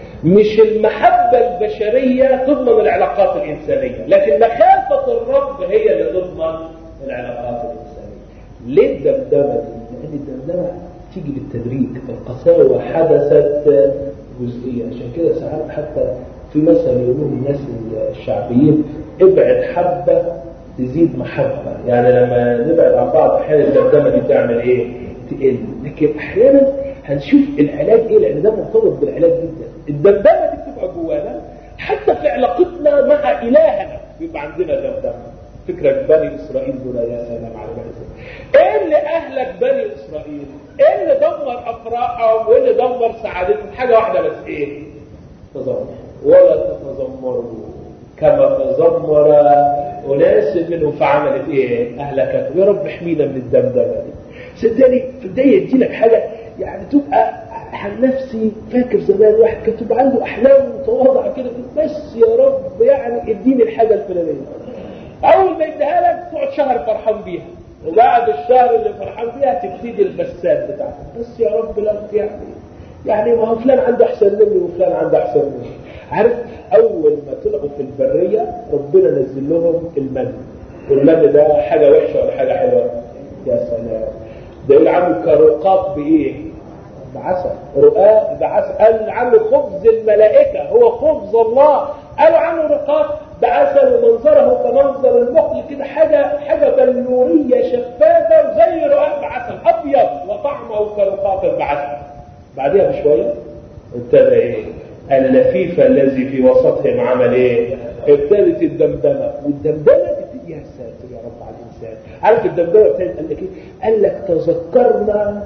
Speaker 1: مش المحبة البشرية تضمن العلاقات الإنسانية لكن مخافة الرب هي اللي تضمن العلاقات الإنسانية ليه الدمدمة دي؟ لأن الدمدمة تيجي بالتدريج القساوة حدثت جزئية عشان كده ساعات حتى في مثل يقولوه الناس الشعبيين ابعد حبة تزيد محبة يعني لما نبعد عن بعض أحيانا الدمدمة دي تعمل إيه؟ تقل لكن أحيانا هنشوف العلاج إيه لأن ده مرتبط بالعلاج جدا الدمدمة دي بتبقى جوانا حتى في علاقتنا مع إلهنا بيبقى عندنا دمدمة فكرة بني إسرائيل دول يا سلام على بني إسرائيل إيه اللي أهلك بني إسرائيل؟ إيه اللي دمر أفراحهم وإيه اللي دمر سعادتهم؟ حاجة واحدة بس إيه؟ تذمر ولا تتذمروا كما تذمر أناس منهم فعملت إيه؟ أهلكتهم يا رب احمينا من الدمدمة دي صدقني في البداية يدي لك حاجة يعني تبقى عن نفسي فاكر زمان واحد كان تبقى عنده احلام متواضعه كده بس يا رب يعني اديني الحاجه الفلانيه اول ما يديها لك تقعد شهر فرحان بيها وبعد الشهر اللي فرحان بيها تبتدي البسات بتاعتك بس يا رب لا يعني يعني ما هو فلان عنده احسن مني وفلان عنده احسن مني عارف اول ما طلعوا في البريه ربنا نزل لهم المن والمن ده حاجه وحشه ولا حاجه حلوه يا سلام ده يقول عنه كرقاق بايه بعسل رقاق بعسل قال عنه خبز الملائكة هو خبز الله قالوا عنه رقاق بعسل ومنظره كمنظر المخل كده حاجة حاجة بلورية شفافة زي رقاق بعسل أبيض وطعمه كرقاق بعسل بعدها بشوية ابتدى ايه اللفيف الذي في وسطهم عمل ايه ابتدت الدمدمة والدمدمة تبتدي يا ساتر يا رب على الإنسان عارف الدمدمة ابتدت قال لك ايه قال لك تذكرنا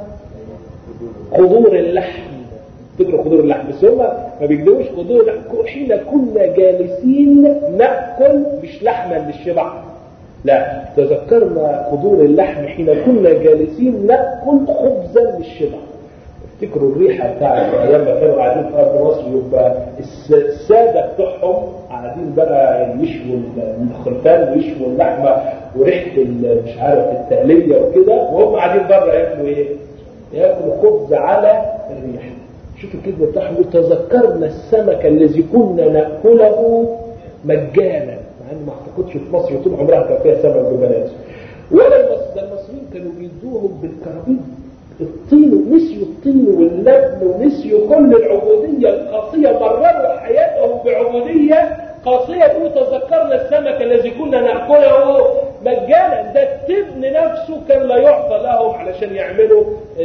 Speaker 1: قدور اللحم فكرة قدور اللحم بس هم ما بيكدبوش قدور اللحم حين كنا جالسين نأكل مش لحما للشبع لا تذكرنا قدور اللحم حين كنا جالسين نأكل خبزا للشبع افتكروا الريحة بتاعت ايام ما كانوا قاعدين في ارض مصر يبقى السادة بتوعهم قاعدين بقى يشووا الخرفان ويشووا اللحمة وريحة مش عارف التقلية وكده وهم قاعدين بره ياكلوا ايه؟ ياكل خبز على الريح شوف الكلمة بتاعهم تذكرنا السمك الذي كنا نأكله مجانا مع ان ما اعتقدش في مصر طول عمرها كان فيها سمك ببلاش ولا المصريين كانوا بيدوهم بالكرابيد الطين نسيوا الطين واللبن ونسيوا كل العبودية القاسية مرروا حياتهم بعبودية قاسية يقول تذكرنا السمك الذي كنا نأكله مجانا ده التبن نفسه كان لا يعطى لهم علشان يعملوا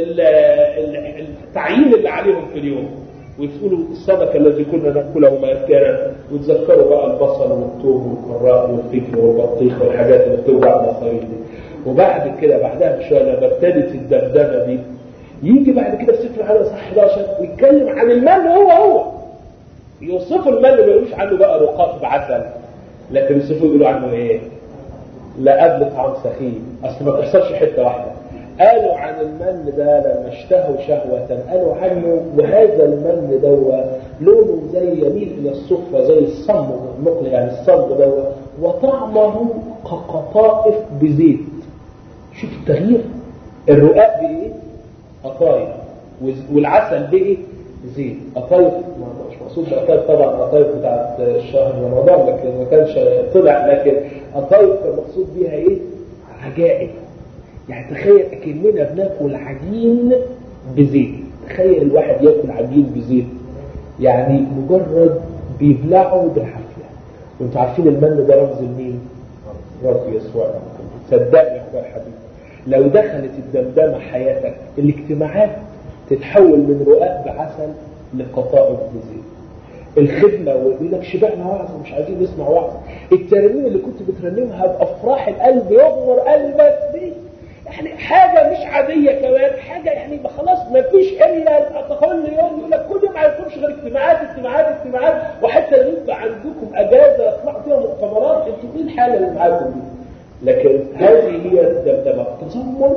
Speaker 1: التعيين اللي عليهم في اليوم ويقولوا السمك الذي كنا نأكله مجانا وتذكروا بقى البصل والثوم والكراء والفكر والبطيخ والحاجات اللي بتوجع المصاريف دي وبعد كده بعدها بشويه لما ابتدت الدمدمه دي يجي بعد كده في سفر الحلقه صح 11 ويتكلم عن المن هو هو يوصفوا المن ما يقولوش عنه بقى رقاق بعسل لكن يوصفوا يقولوا عنه ايه؟ لا قبل طعام سخيف اصل ما تحصلش حته واحده قالوا عن المن ده لما اشتهوا شهوة قالوا عنه وهذا المن دوا لونه زي يميل إلى الصفرة زي الصم النقل يعني الصم دوا وطعمه كقطائف بزيت شوف التغيير الرقاق بإيه؟ قطايف والعسل بإيه؟ زيت قطايف مش مقصود بقطايف طبعا قطايف بتاعت الشهر رمضان لكن ما كانش طلع لكن قطايف كان مقصود بيها ايه؟ عجائب يعني تخيل اكننا بناكل عجين بزيت تخيل الواحد ياكل عجين بزيت يعني مجرد بيبلعه بالحفله وانتوا عارفين المن ده رمز لمين؟ رب يسوع صدقني يا اخويا الحبيب لو دخلت الدمدمه حياتك الاجتماعات تتحول من رقاق بعسل لقطائف بزيت الخدمة ويقول لك شبعنا وعظ ومش عايزين نسمع وعظ الترانيم اللي كنت بترنمها بأفراح القلب يغمر قلبك دي يعني حاجة مش عادية كمان حاجة يعني خلاص ما فيش إلا كل يوم يقول لك كل يوم ما يكونش غير اجتماعات اجتماعات اجتماعات وحتى لو يبقى عندكم أجازة يطلعوا فيها مؤتمرات انتوا ايه الحالة اللي معاكم دي؟ لكن هذه هي الدمدمة تذمر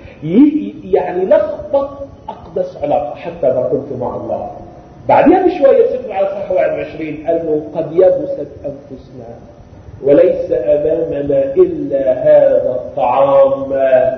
Speaker 1: يعني لخبط أقدس علاقة حتى ما كنت مع الله بعدها بشوية سفر على صح 21 قال له قد يبست أنفسنا وليس أمامنا إلا هذا الطعام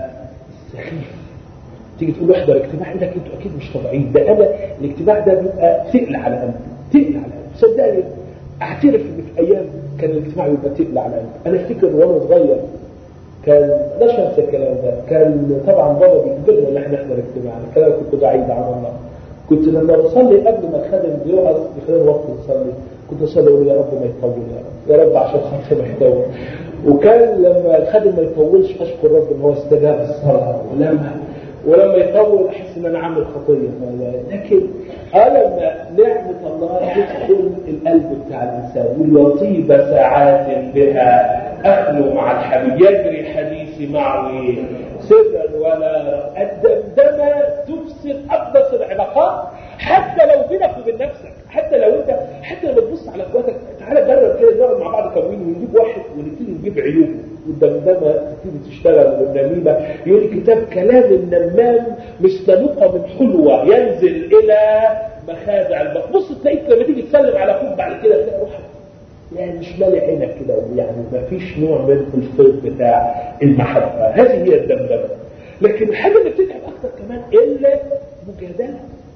Speaker 1: السخيف تيجي تقول له احضر اجتماع يقول لك انتوا اكيد مش طبيعيين ده انا الاجتماع ده بيبقى تقل على قلبي تقل على قلبي صدقني اعترف ان في ايام كان الاجتماع بيبقى تقل على قلبي انا افتكر وانا صغير كان لا انسى الكلام ده كان طبعا بابا بيجبرنا ان احنا نحضر اجتماع الكلام كنت بعيد عن الله كنت لما بصلي قبل ما الخادم بيقعد بخلال وقت نصلي كنت اصلي اقول يا رب ما يطول يا رب يا رب عشان خاطر محتوى وكان لما الخادم ما يطولش اشكر رب ان هو استجاب الصلاه ولما ولما يطول احس ان انا عامل خطيه لكن اه لما نعمه الله تدخل القلب بتاع الانسان ويطيب ساعات بها اخلو مع الحبيب يجري حديثي معه سرا ولا الدمدمه تفسد اقدس العلاقات حتى لو بينك وبين نفسك حتى لو انت حتى لما تبص على اخواتك تعالى جرب كده نقعد مع بعض كمين ونجيب واحد ونبتدي نجيب عيوبه والدمدمه تبتدي تشتغل والنميمه يقول الكتاب كلام النمام مثل نقى من حلوه ينزل الى مخازع البحر بص تلاقيك لما تيجي تسلم على اخوك بعد كده تلاقي روحك يعني مش مالي عينك كده يعني ما فيش نوع من الفيض بتاع المحبه هذه هي الدمدمه لكن الحاجه اللي بتتعب اكتر كمان الا مجادله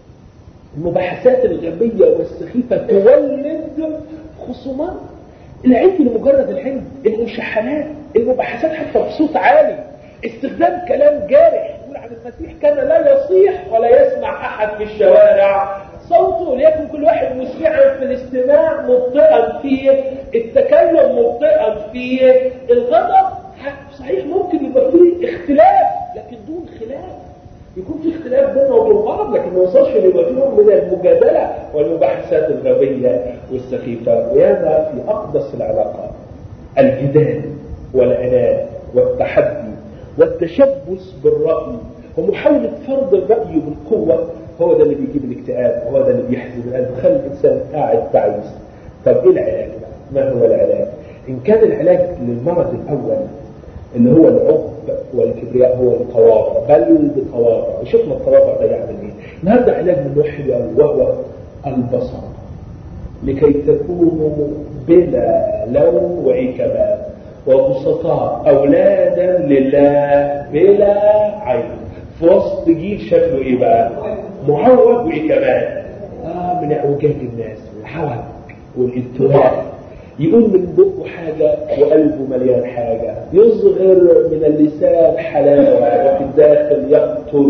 Speaker 1: المباحثات الغبية والسخيفة تولد خصومات العند لمجرد العند المشحنات المباحثات حتى بصوت عالي استخدام كلام جارح يقول عن المسيح كان لا يصيح ولا يسمع أحد في الشوارع صوته ليكن كل واحد مسرعا في الاستماع مبطئا في التكلم مبطئا في الغضب صحيح ممكن يبقى فيه اختلاف لكن دون خلاف يكون في اختلاف بيننا وبين بعض لكن ما يوصلش ان يبقى في نوع من المجادله والمباحثات الغبيه والسخيفه ويانا في اقدس العلاقات الجدال والعناد والتحدي والتشبث بالراي ومحاوله فرض الراي بالقوه هو ده اللي بيجيب الاكتئاب وهو ده اللي بيحزن القلب خلي الانسان قاعد تعيس طب ايه العلاج بقى؟ ما هو العلاج؟ ان كان العلاج للمرض الاول اللي هو العقب والكبرياء هو التواضع بل بالتواضع وشفنا التواضع ده يعمل ايه النهارده علاج من واحد قوي وهو البصر لكي تكونوا بلا لوم وعكبات وبسطاء اولادا لله بلا عيب في وسط جيل شكله ايه بقى معوج وعكبات اه من اعوجاج الناس والحوج والاضطراب يقول من بقه حاجة وقلبه مليان حاجة يظهر من اللسان حلاوة وفي الداخل يقطر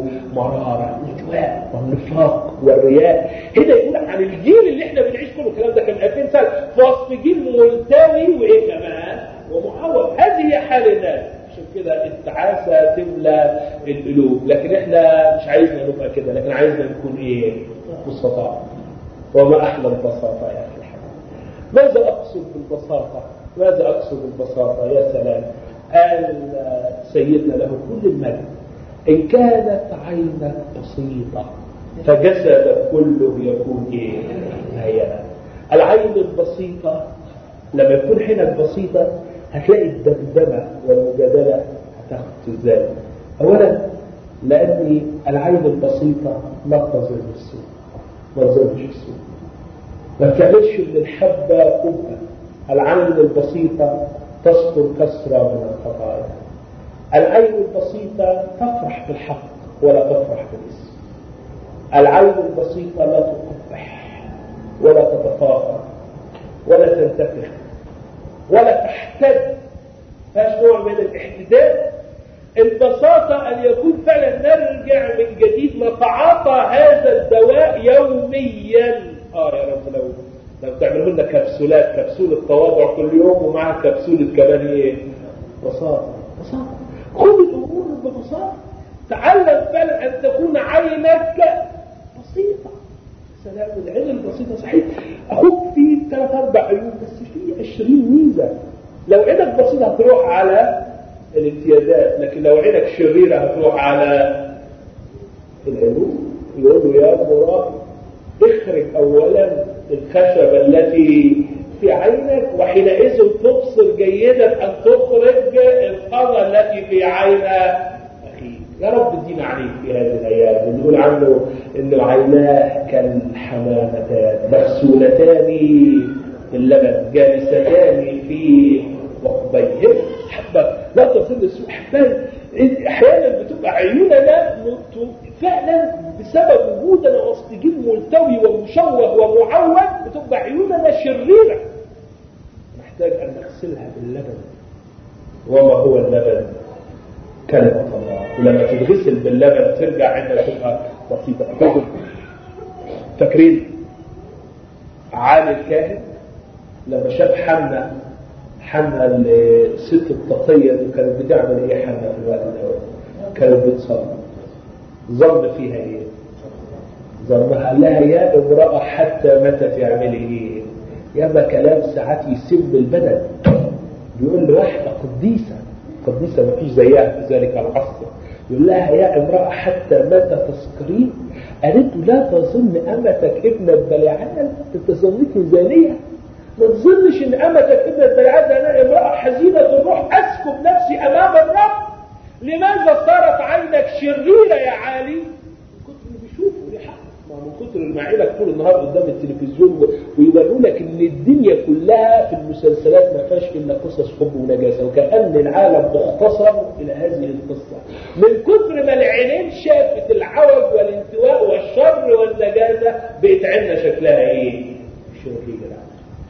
Speaker 1: مرارة الالتواء والنفاق والرياء هنا يقول عن الجيل اللي احنا بنعيش كله الكلام ده كان 2000 سنة في وسط جيل ملتوي وايه كمان ومعوج هذه هي حال الناس عشان كده التعاسة تملى القلوب لكن احنا مش عايزنا نبقى كده لكن عايزنا نكون ايه بسطاء وما احلى البساطة يا اخي ماذا أقصد بالبساطة ماذا أقصد بالبساطة يا سلام قال سيدنا له كل المجد إن كانت عينك بسيطة فجسدك كله يكون إيه؟ هيا العين البسيطة لما يكون حينك بسيطة هتلاقي الدمدمة والمجادلة هتاخد ازاي أولا لأن العين البسيطة لا تظن السوء ما تظنش السوء ما تعملش من الحبة قبة العين البسيطة تستر كسرة من الخطايا العين البسيطة تفرح بالحق ولا تفرح بالاسم العين البسيطة لا تقبح ولا تتفاخر ولا تنتفخ ولا تحتد فيهاش نوع من الاحتداد البساطة أن يكون فعلا نرجع من جديد نتعاطى هذا الدواء يوميا اه يا رب لو لو تعملوا لنا كبسولات كبسولة تواضع كل يوم ومعها كبسولة كمان ايه بساطة بساطة خذ الأمور ببساطة تعلم فعلا أن تكون عينك بسيطة سلام العين البسيطة صحيح أخوك فيه ثلاث أربع عيون بس فيه عشرين ميزة لو عينك بسيطة هتروح على الامتيازات لكن لو عينك شريرة هتروح على العلوم يقول له يا مراد اخرج أولا الخشبة التي في عينك وحينئذ تبصر جيدا أن تخرج القرى التي في عين أخيك يا رب ادينا عليك في هذه الأيام بنقول عنه إنه عيناه كالحمامتان مغسولتان باللبن جالستان في وقبيه حبة لا تصل السوء أحباب أحيانا بتبقى عيوننا فعلا بسبب وجودنا وسط جيل ملتوي ومشوه ومعود بتبقى عيوننا شريرة نحتاج أن نغسلها باللبن وما هو اللبن كلمة الله ولما تتغسل باللبن ترجع عندنا تبقى بسيطة فاكرين فاكرين عالي الكاهن لما شاف حنة حنة الست التقية دي كانت بتعمل ايه حنة في الوقت ده كانت بتصلي ظن فيها ايه ظنها لها يا امرأة حتى متى تعملي ايه ياما كلام ساعات يسب البدن بيقول لواحدة قديسة قديسة ما فيش زيها في ذلك العصر يقول لها يا امرأة حتى متى تسكرين قالت له لا تظن أمتك ابنة بلعان تظنك زانية ما تظنش ان امتك ابنة بلعان انا امرأة حزينة الروح اسكب نفسي امام الرب لماذا صارت عينك شريرة يا عالي من كتر اللي بيشوفوا ليه حق ما من كتر المعيلك طول النهار قدام التلفزيون ويوروا لك ان الدنيا كلها في المسلسلات ما فيهاش الا قصص حب ونجاسه وكأن العالم مختصر الى هذه القصه من كتر ما العينين شافت العوج والانتواء والشر والنجاسه بقت عيننا شكلها ايه؟ شريره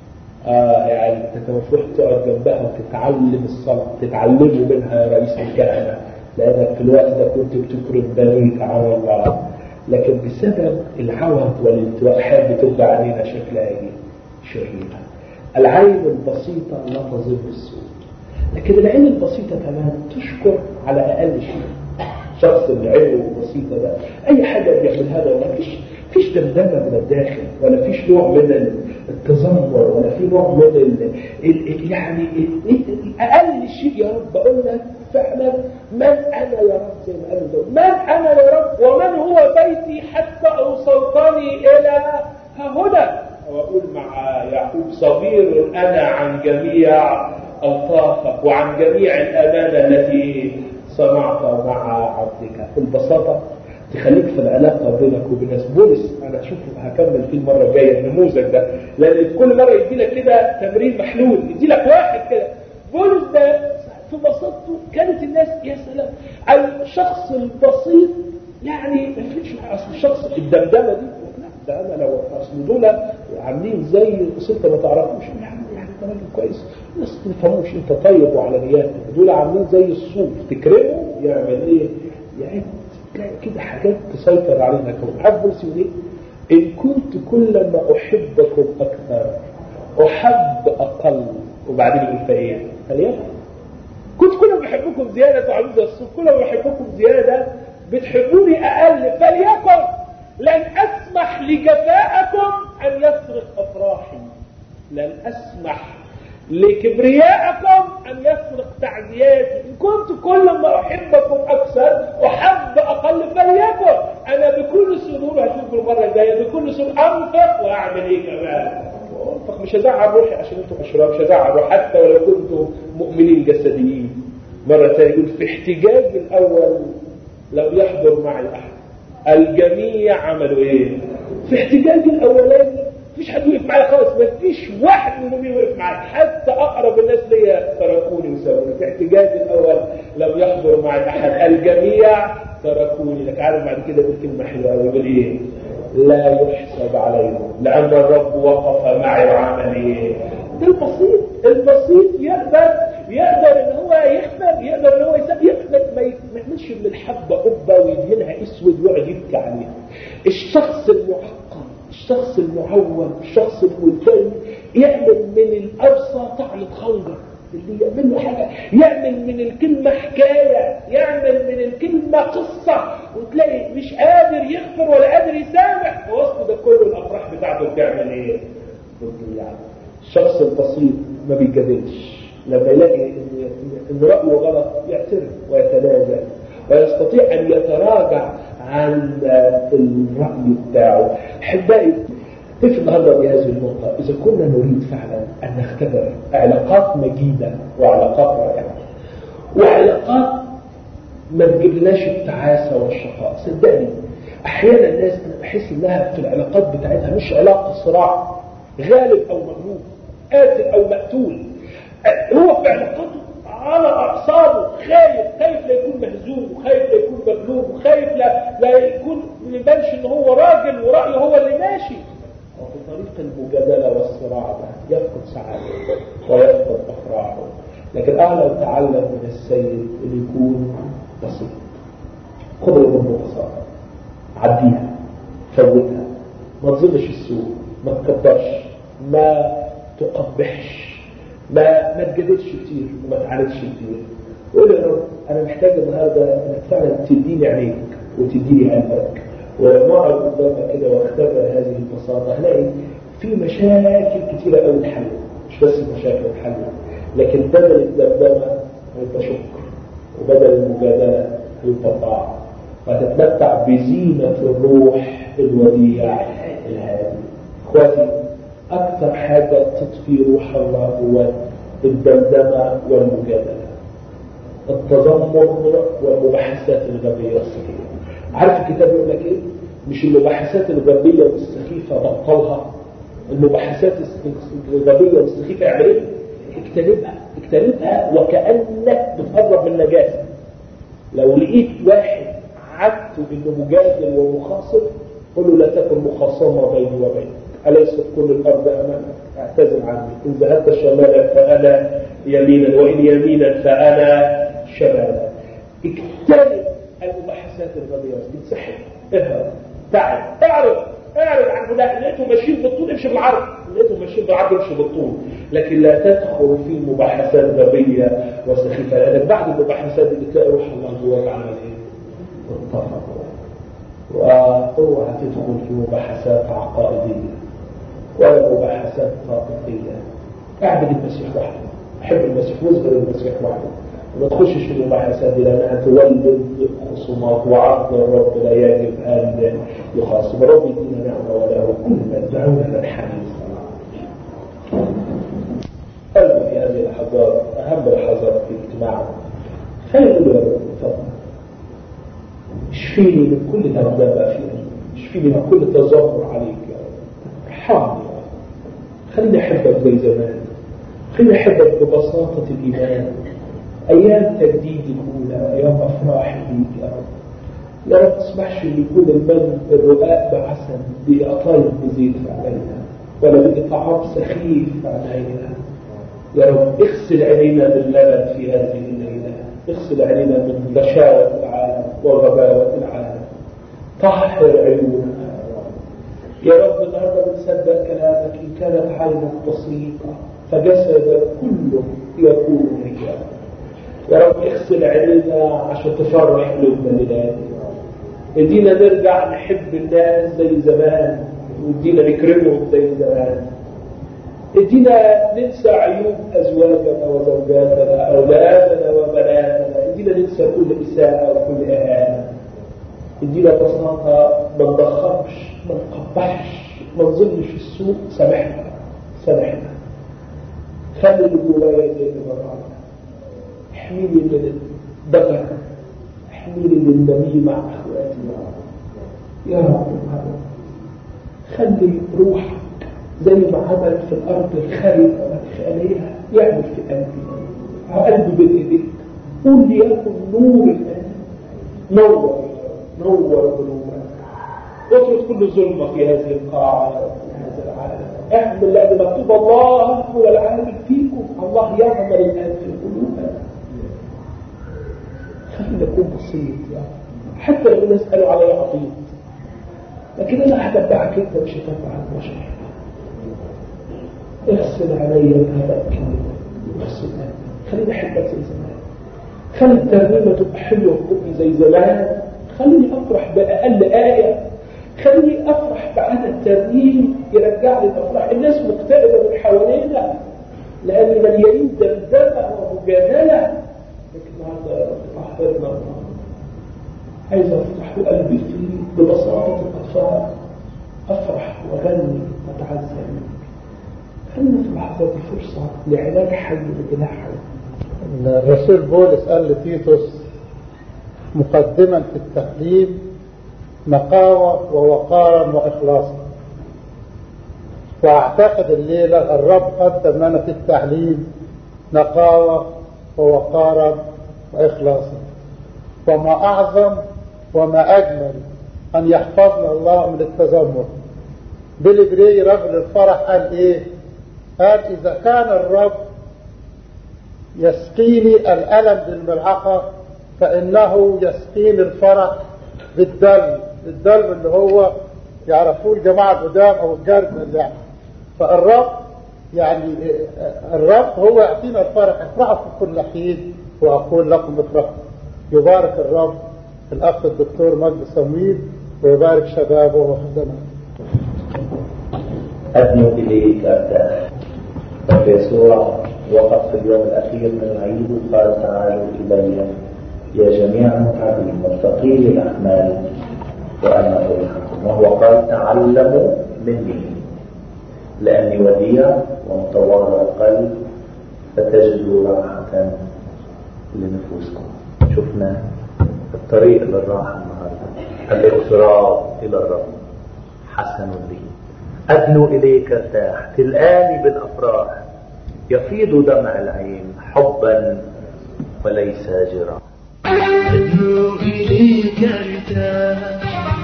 Speaker 1: اه يعني انت المفروض تقعد جنبها وتتعلم الصلاه تتعلموا منها يا رئيس الكهنه لانك في الوقت ده كنت بتكرم بنيك على الله لكن بسبب العوض والانتواء حاب تبقى علينا شكلها ايه؟ شريره العين البسيطه لا تظن السوء لكن العين البسيطه كمان تشكر على اقل شيء شخص اللي عينه بسيطه ده اي حاجه بيعمل هذا ولا فيش فيش دمدمه من الداخل ولا فيش نوع من التذمر ولا في نوع من ال ال يعني ال اقل شيء يا رب بقول لك فعلا من انا يا رب زي ما قالوا دول من انا يا رب ومن هو بيتي حتى اوصلتني الى هدى واقول مع يعقوب صغير انا عن جميع الطافك وعن جميع الامانه التي صنعت مع عبدك البساطه تخليك في العلاقه بينك وبين ناس بولس انا اشوف هكمل فيه المره الجايه النموذج ده لان كل مره يدي لك كده تمرين محلول يدي لك واحد كده بولس ده في بساطته كانت الناس يا سلام الشخص البسيط يعني ما فيش اصل الشخص الدمدمه دي لا ده انا لو اصل دول عاملين زي انت ما تعرفوش يعني يعني انت راجل كويس الناس ما تفهموش انت طيب وعلى نياتك دول عاملين زي الصوف تكرمه يعمل ايه؟ يعني تلاقي كده حاجات تسيطر علينا كون عارف بولس يقول ايه؟ ان كنت كلما احبكم اكثر احب اقل وبعدين يقول فايه؟ فليفعل كنت كل ما بحبكم زيادة تعالوا ده الصوف كل ما بحبكم زيادة بتحبوني أقل فليكن لن أسمح لجفاءكم أن يسرق أفراحي لن أسمح لكبرياءكم أن يسرق تعزيز زيادة إن كنت كل ما أحبكم أكثر أحب أقل فليكن أنا بكل سرور هشوف المرة الجاية بكل سرور أنفق وأعمل إيه كمان أنفق مش هزعل روحي عشان أنتم أشرار مش هزعل روحي حتى ولو كنتم مؤمنين جسديين مرة ثانية يقول في احتجاج الأول لم يحضر معي أحد الجميع عملوا إيه في احتجاج الأولاني مفيش حد وقف معايا خالص مفيش واحد من المؤمنين وقف معايا حتى اقرب الناس ليا تركوني وسابوني في احتجاج الاول لم يحضر معي احد الجميع تركوني لك عارف بعد كده يقول كلمه حلوه قوي يقول ايه لا يحسب عليهم لان الرب وقف معي وعمل ايه ده البسيط البسيط يقدر يقدر ان هو يخدم يقدر ان هو يسبب يخدم ما يعملش من الحبه قبه ويدهنها اسود ويقعد يبكي عليها الشخص المعقد الشخص المعول الشخص الملتزم يعمل من الأبصى طعنة خنجر اللي يعمل له حاجة يعمل من الكلمة حكاية يعمل من الكلمة قصة وتلاقي مش قادر يغفر ولا قادر يسامح ووسط ده كله الأفراح بتاعته بتعمل ايه؟ بتضيع الشخص البسيط ما بيجادلش لما يلاقي ان ان رأيه غلط يعترف ويتنازل ويستطيع ان يتراجع عن الرأي بتاعه احبائي في النهارده بهذه النقطة إذا كنا نريد فعلا أن نختبر علاقات مجيدة وعلاقات رائعة وعلاقات ما تجيبلناش التعاسة والشقاء صدقني أحيانا الناس أنا بحس إنها في العلاقات بتاعتها مش علاقة صراع غالب أو مغلوب قاتل أو مقتول هو في علاقاته على أعصابه خايف خايف لا يكون مهزوم وخايف لا يكون مغلوب وخايف لا, لا يكون ما يبانش ان هو راجل ورأيه هو اللي ماشي وفي طريق المجادلة والصراع ده يفقد سعادته ويفقد أفراحه لكن أعلى تعلم من السيد اللي يكون بسيط خذ الأمور ببساطة عديها فوتها ما تظنش السوء ما تكبرش ما تقبحش ما ما تجادلش كتير وما تعاندش كتير قول يا رب انا محتاج النهارده انك فعلا تديني عينيك وتديني قلبك ولما اقعد قدامك كده واختبر هذه البساطه هلاقي في مشاكل كتيره قوي اتحلت مش بس المشاكل اتحلت لكن بدل الدمدمه هيبقى شكر وبدل المجادله هيبقى طاعه وهتتمتع بزينه الروح الوديع الهادي اخواتي أكثر حاجة تطفي روح الله هو الدمدمة والمجادلة التذمر والمباحثات الغبية السخيفة عارف الكتاب يقول لك إيه؟ مش المباحثات الغبية والسخيفة بطلها المباحثات الغبية والسخيفة يعني إيه؟ اجتنبها اجتنبها وكأنك بتقرب من نجاسة لو لقيت واحد عدته انه مجادل ومخاصم قل له لا تكن مخاصمة بيني وبينك أليست كل الأرض أمامك اعتزل عني إن ذهبت شمالا فأنا يمينا وإن يمينا فأنا شمالا اجتنب المباحثات الغبية انسحب اهرب تعب اعرض اعرض عن فلان لقيته ماشيين بالطول امشي بالعرض لقيته ماشيين بالعرض امشي بالطول لكن لا تدخل في مباحثات غبية وسخيفة لأنك بعد المباحثات اللي تلاقي روح الله جواك عمل ايه؟ اتفق واوعى تدخل في مباحثات عقائديه ولا مباحثات طاقتيه اعبد المسيح وحده احب المسيح واصبر المسيح وحده وما تخشش في المباحثات دي لانها تولد خصومات وعقل الرب لا يجب ان يخاصم الرب يدينا نعمه وله كل ما دعونا ننحني قلبي في هذه اللحظات اهم لحظات في اجتماعنا خلينا نقول يا رب تفضل اشفيني من كل دمدمة فيني اشفيني من كل تذمر عليك يا رب ارحمني يا رب خليني احبك زي زمان خليني احبك ببساطة الإيمان أيام تجديد الأولى أيام أفراح بيك يا رب يا رب تسمحش ان يكون المن الرقاق بعسل بأطايب بزيت في علينا ولا بإطعام سخيف علينا يا رب اغسل عينينا باللبن في هذه الليلة اغسل عينينا من غشاوة العالم وغباوة العالم طهر عيوننا يا رب النهارده بنصدق كلامك ان كانت عينك بسيطه فجسدك كله يكون هي يا رب اغسل عينينا عشان تفرح قلوبنا لله ادينا نرجع نحب الناس زي زمان وادينا نكرمهم زي زمان ادينا ننسى عيوب ازواجنا وزوجاتنا اولادنا يخلينا ننسى كل إساءة وكل إهانة يدينا بساطة ما نضخمش ما نقبحش ما نظنش في السوق سامحنا سامحنا خلي اللي جوايا زي ما بره احميني من الضجر احميني من النميمة مع اخواتي يا رب يا رب يا رب خلي روحك زي ما عمل في الارض الخاربة والخالية يعمل في قلبي قلبي بين ايديك قول لي يكن نور الان نور نور قلوبنا اطرد كل ظلمة في هذه القاعة في هذا العالم اعمل لأن مكتوب الله هو العامل فيكم الله يعمل الآن في قلوبنا خلينا نكون بسيط يعني حتى لو الناس قالوا علي عبيط لكن انا هتبعك انت مش هتبع البشر اغسل علي بهذا الكلمة اغسل خليني احبك زي زمان خلي الترنيمة تبقى حلوة وتبقى زي زمان خليني افرح باقل آية خليني افرح بعدد ترنيم يرجع لي الافراح الناس مكتئبة من حوالينا لان مليانين دمدمة ومجادلة لكن النهارده يا رب طهرنا عايز افتح قلبي فيه ببساطة الاطفال افرح واغني واتعزم خلينا في اللحظات دي فرصة لعلاج حي لإله حي
Speaker 2: الرسول بولس قال لتيتوس مقدما في التعليم نقاوة ووقارا وإخلاصا وأعتقد الليلة الرب قدم لنا في التعليم نقاوة ووقارا وإخلاصا وما أعظم وما أجمل أن يحفظنا الله من التذمر بالإبري رجل الفرح قال إيه قال إذا كان الرب يسقيني الألم بالملعقة فإنه يسقيني الفرح بالدلو الدلو اللي هو يعرفوه الجماعة القدام أو الجرد يعني فالرب يعني الرب هو يعطينا الفرح افرحوا في كل حين وأقول لكم افرحوا يبارك الرب الأخ الدكتور مجد صميد ويبارك شبابه وخدمه
Speaker 3: أدنو إليك أرتاح فيسوع وقف في اليوم الأخير من العيد وقال تعالوا إلي يا جميع المتعبين والثقيل الأحمال وأنا أريحكم وهو قال تعلموا مني لأني وديع ومتواضع القلب فتجدوا راحة لنفوسكم شفنا الطريق للراحة النهاردة الاقتراب إلى الرب حسن لي أدنو إليك ارتاح تلقاني بالأفراح يفيض دمع العين حبا وليس جراح
Speaker 4: أدنو إليك ارتاح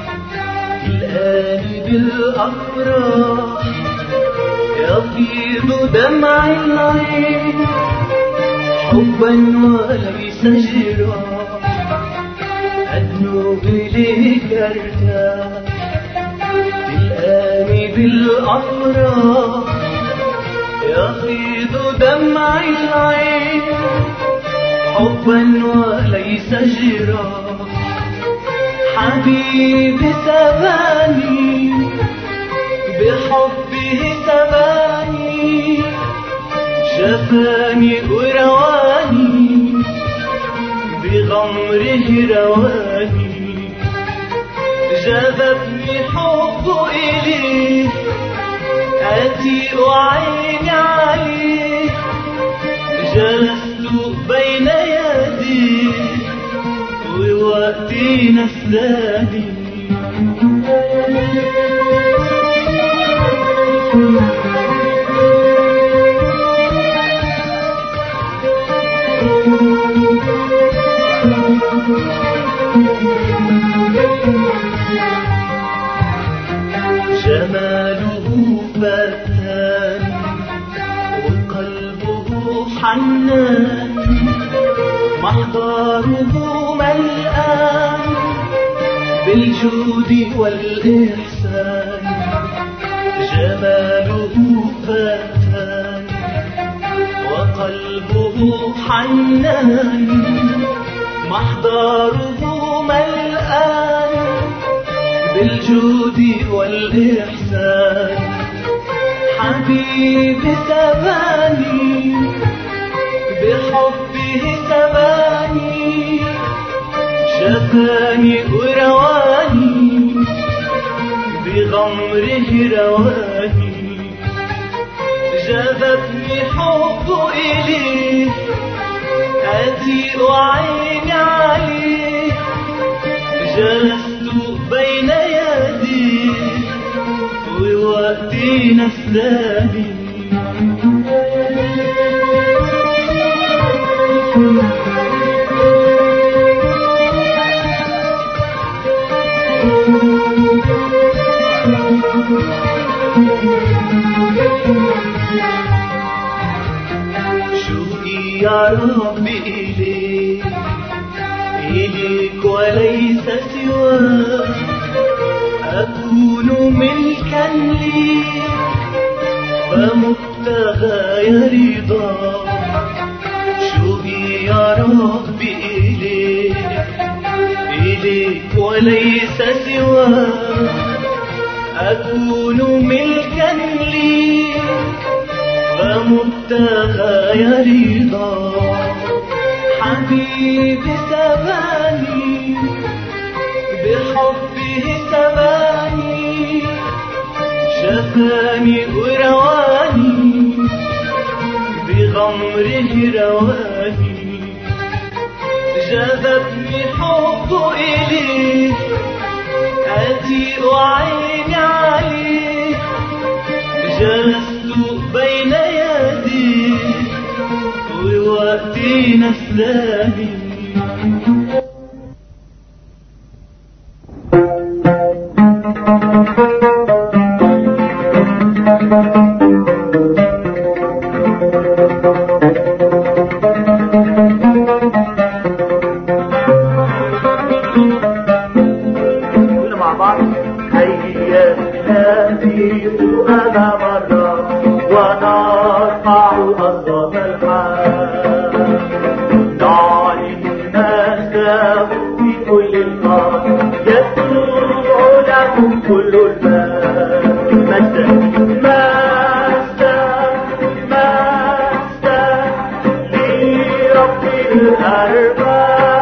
Speaker 4: الآن بالأفراح يفيض دمع العين حبا وليس جراح أدنو إليك ارتاح الآن بالأفراح يفيض دمع العين حبا وليس جراح حبيبي سباني بحبه سباني شفاني ورواني بغمره رواني جذبني حبه إليه أتي وعيني عليه جلست بين يديه ووقتي نساني جماله فتان وقلبه حنان محضره ملآن بالجود والإحسان جماله فتان وقلبه حنان محضره ملآن بالجود والإحسان حبيبي سباني بحبه سباني شفاني ورواني بغمره رواني جذبني حبه إليه أتي وعيني عليه جلست بين يديه ووقتي نساني شوقي يا رب إليك إليك وليس سواك أكون ملكا ليك فمبتغاي رضاك شوقي يا رب إليك إليك وليس سواك أكون ملكا ليك فمبتغاي رضاك حبيبي سباني بحبه سباني شفاني ورواني بغمره رواني جذبني حبه إليه أتي وعيني عليه جلست بين يديه ووقتي نساني
Speaker 3: كل مع بعض هيا نبيت أنا مرة ونرفع أصوات الحال نعلن الناس في كل الأرض يسوع لكم كل المال مجدا مجدا مجدا لرب الأرباب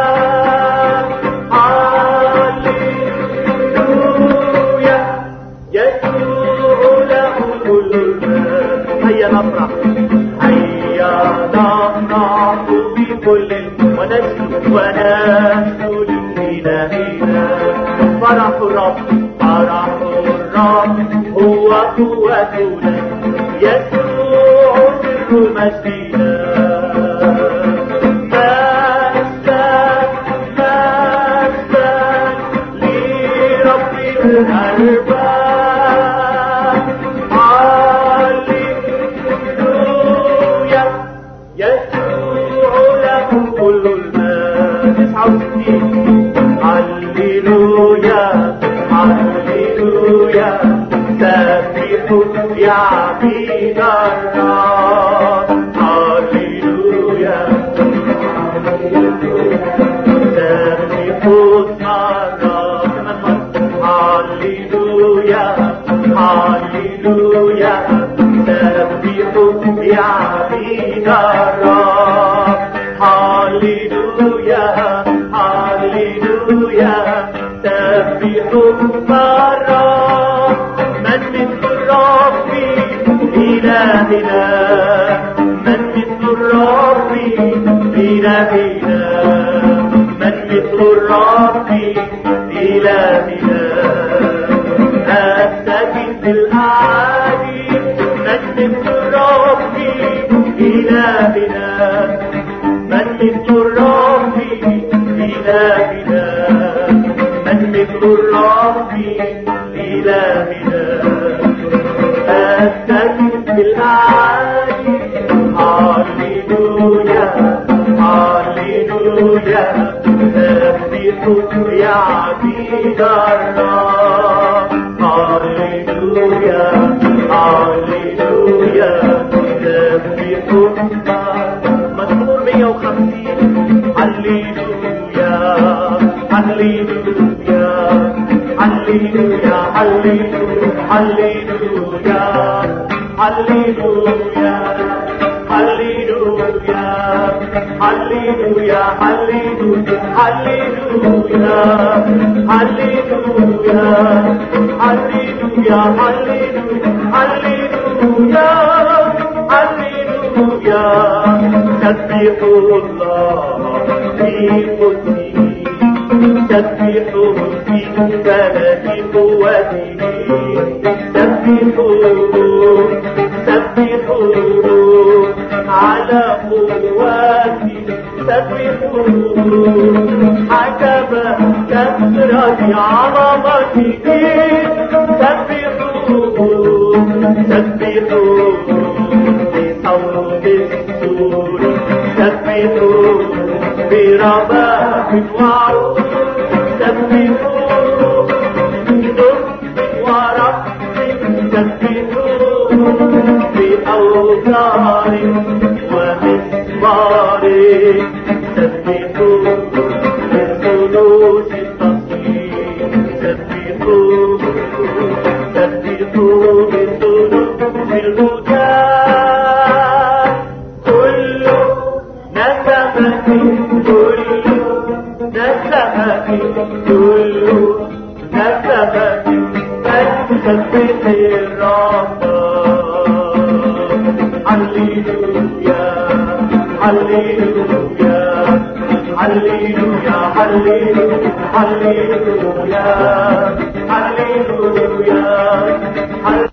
Speaker 3: هاليلويا يسوع له كل المال هيا نفرح هيا نفرح بكل ونسجد ونسجد لإلهنا فرح الرب فرح الرب هو قوتنا يسوع سر مجدنا مجدا مجدا لرب الأرباب هاليلويا يسوع له كل المال تسعة وستين هاليلويا هاليلويا سبحوا يا عبيد الرب هاليلويا سبحوا اسم الرب كمان مرة هاليلويا هاليلويا سبحوا يا عبيد الرب هاليلويا هاليلويا سبحوا الرب من مثل الرب إلهنا من مثل الرب إلهنا من مثل الرب إلهنا الساكن في الأعالي من مثل الرب إلهنا من مثل الرب إلهنا من مثل الرب إلهنا الساكن في الأعالي هاليلويا هاليلويا سبحوا يا عبيد الرب هاليلويا هاليلويا سبحوا مزمور 150 هاليلويا هاليلويا هاليلويا هاليلويا هاليلويا هاليلويا هاليلويا هللويا هللويا هللويا هللويا هللويا هللويا هللويا سبحوا الله في قدسه سبحوا في بلد قوته سبحوا سبحوا على قواتي سبحوا حكم كثرة عظمته سبحوا سبحوا بصوت السور سبحوا برباب وعود سبحوا بدر ورب سبحوا بأوتار ومزمار سبحوا بالجلوس التصوير سبحوا سبحوا بالجلوس بالهدى كل نسمة كل نسمة كل نسمة تسبح الرب هللويا هللويا هللويا هللويا هللويا هللويا هللويا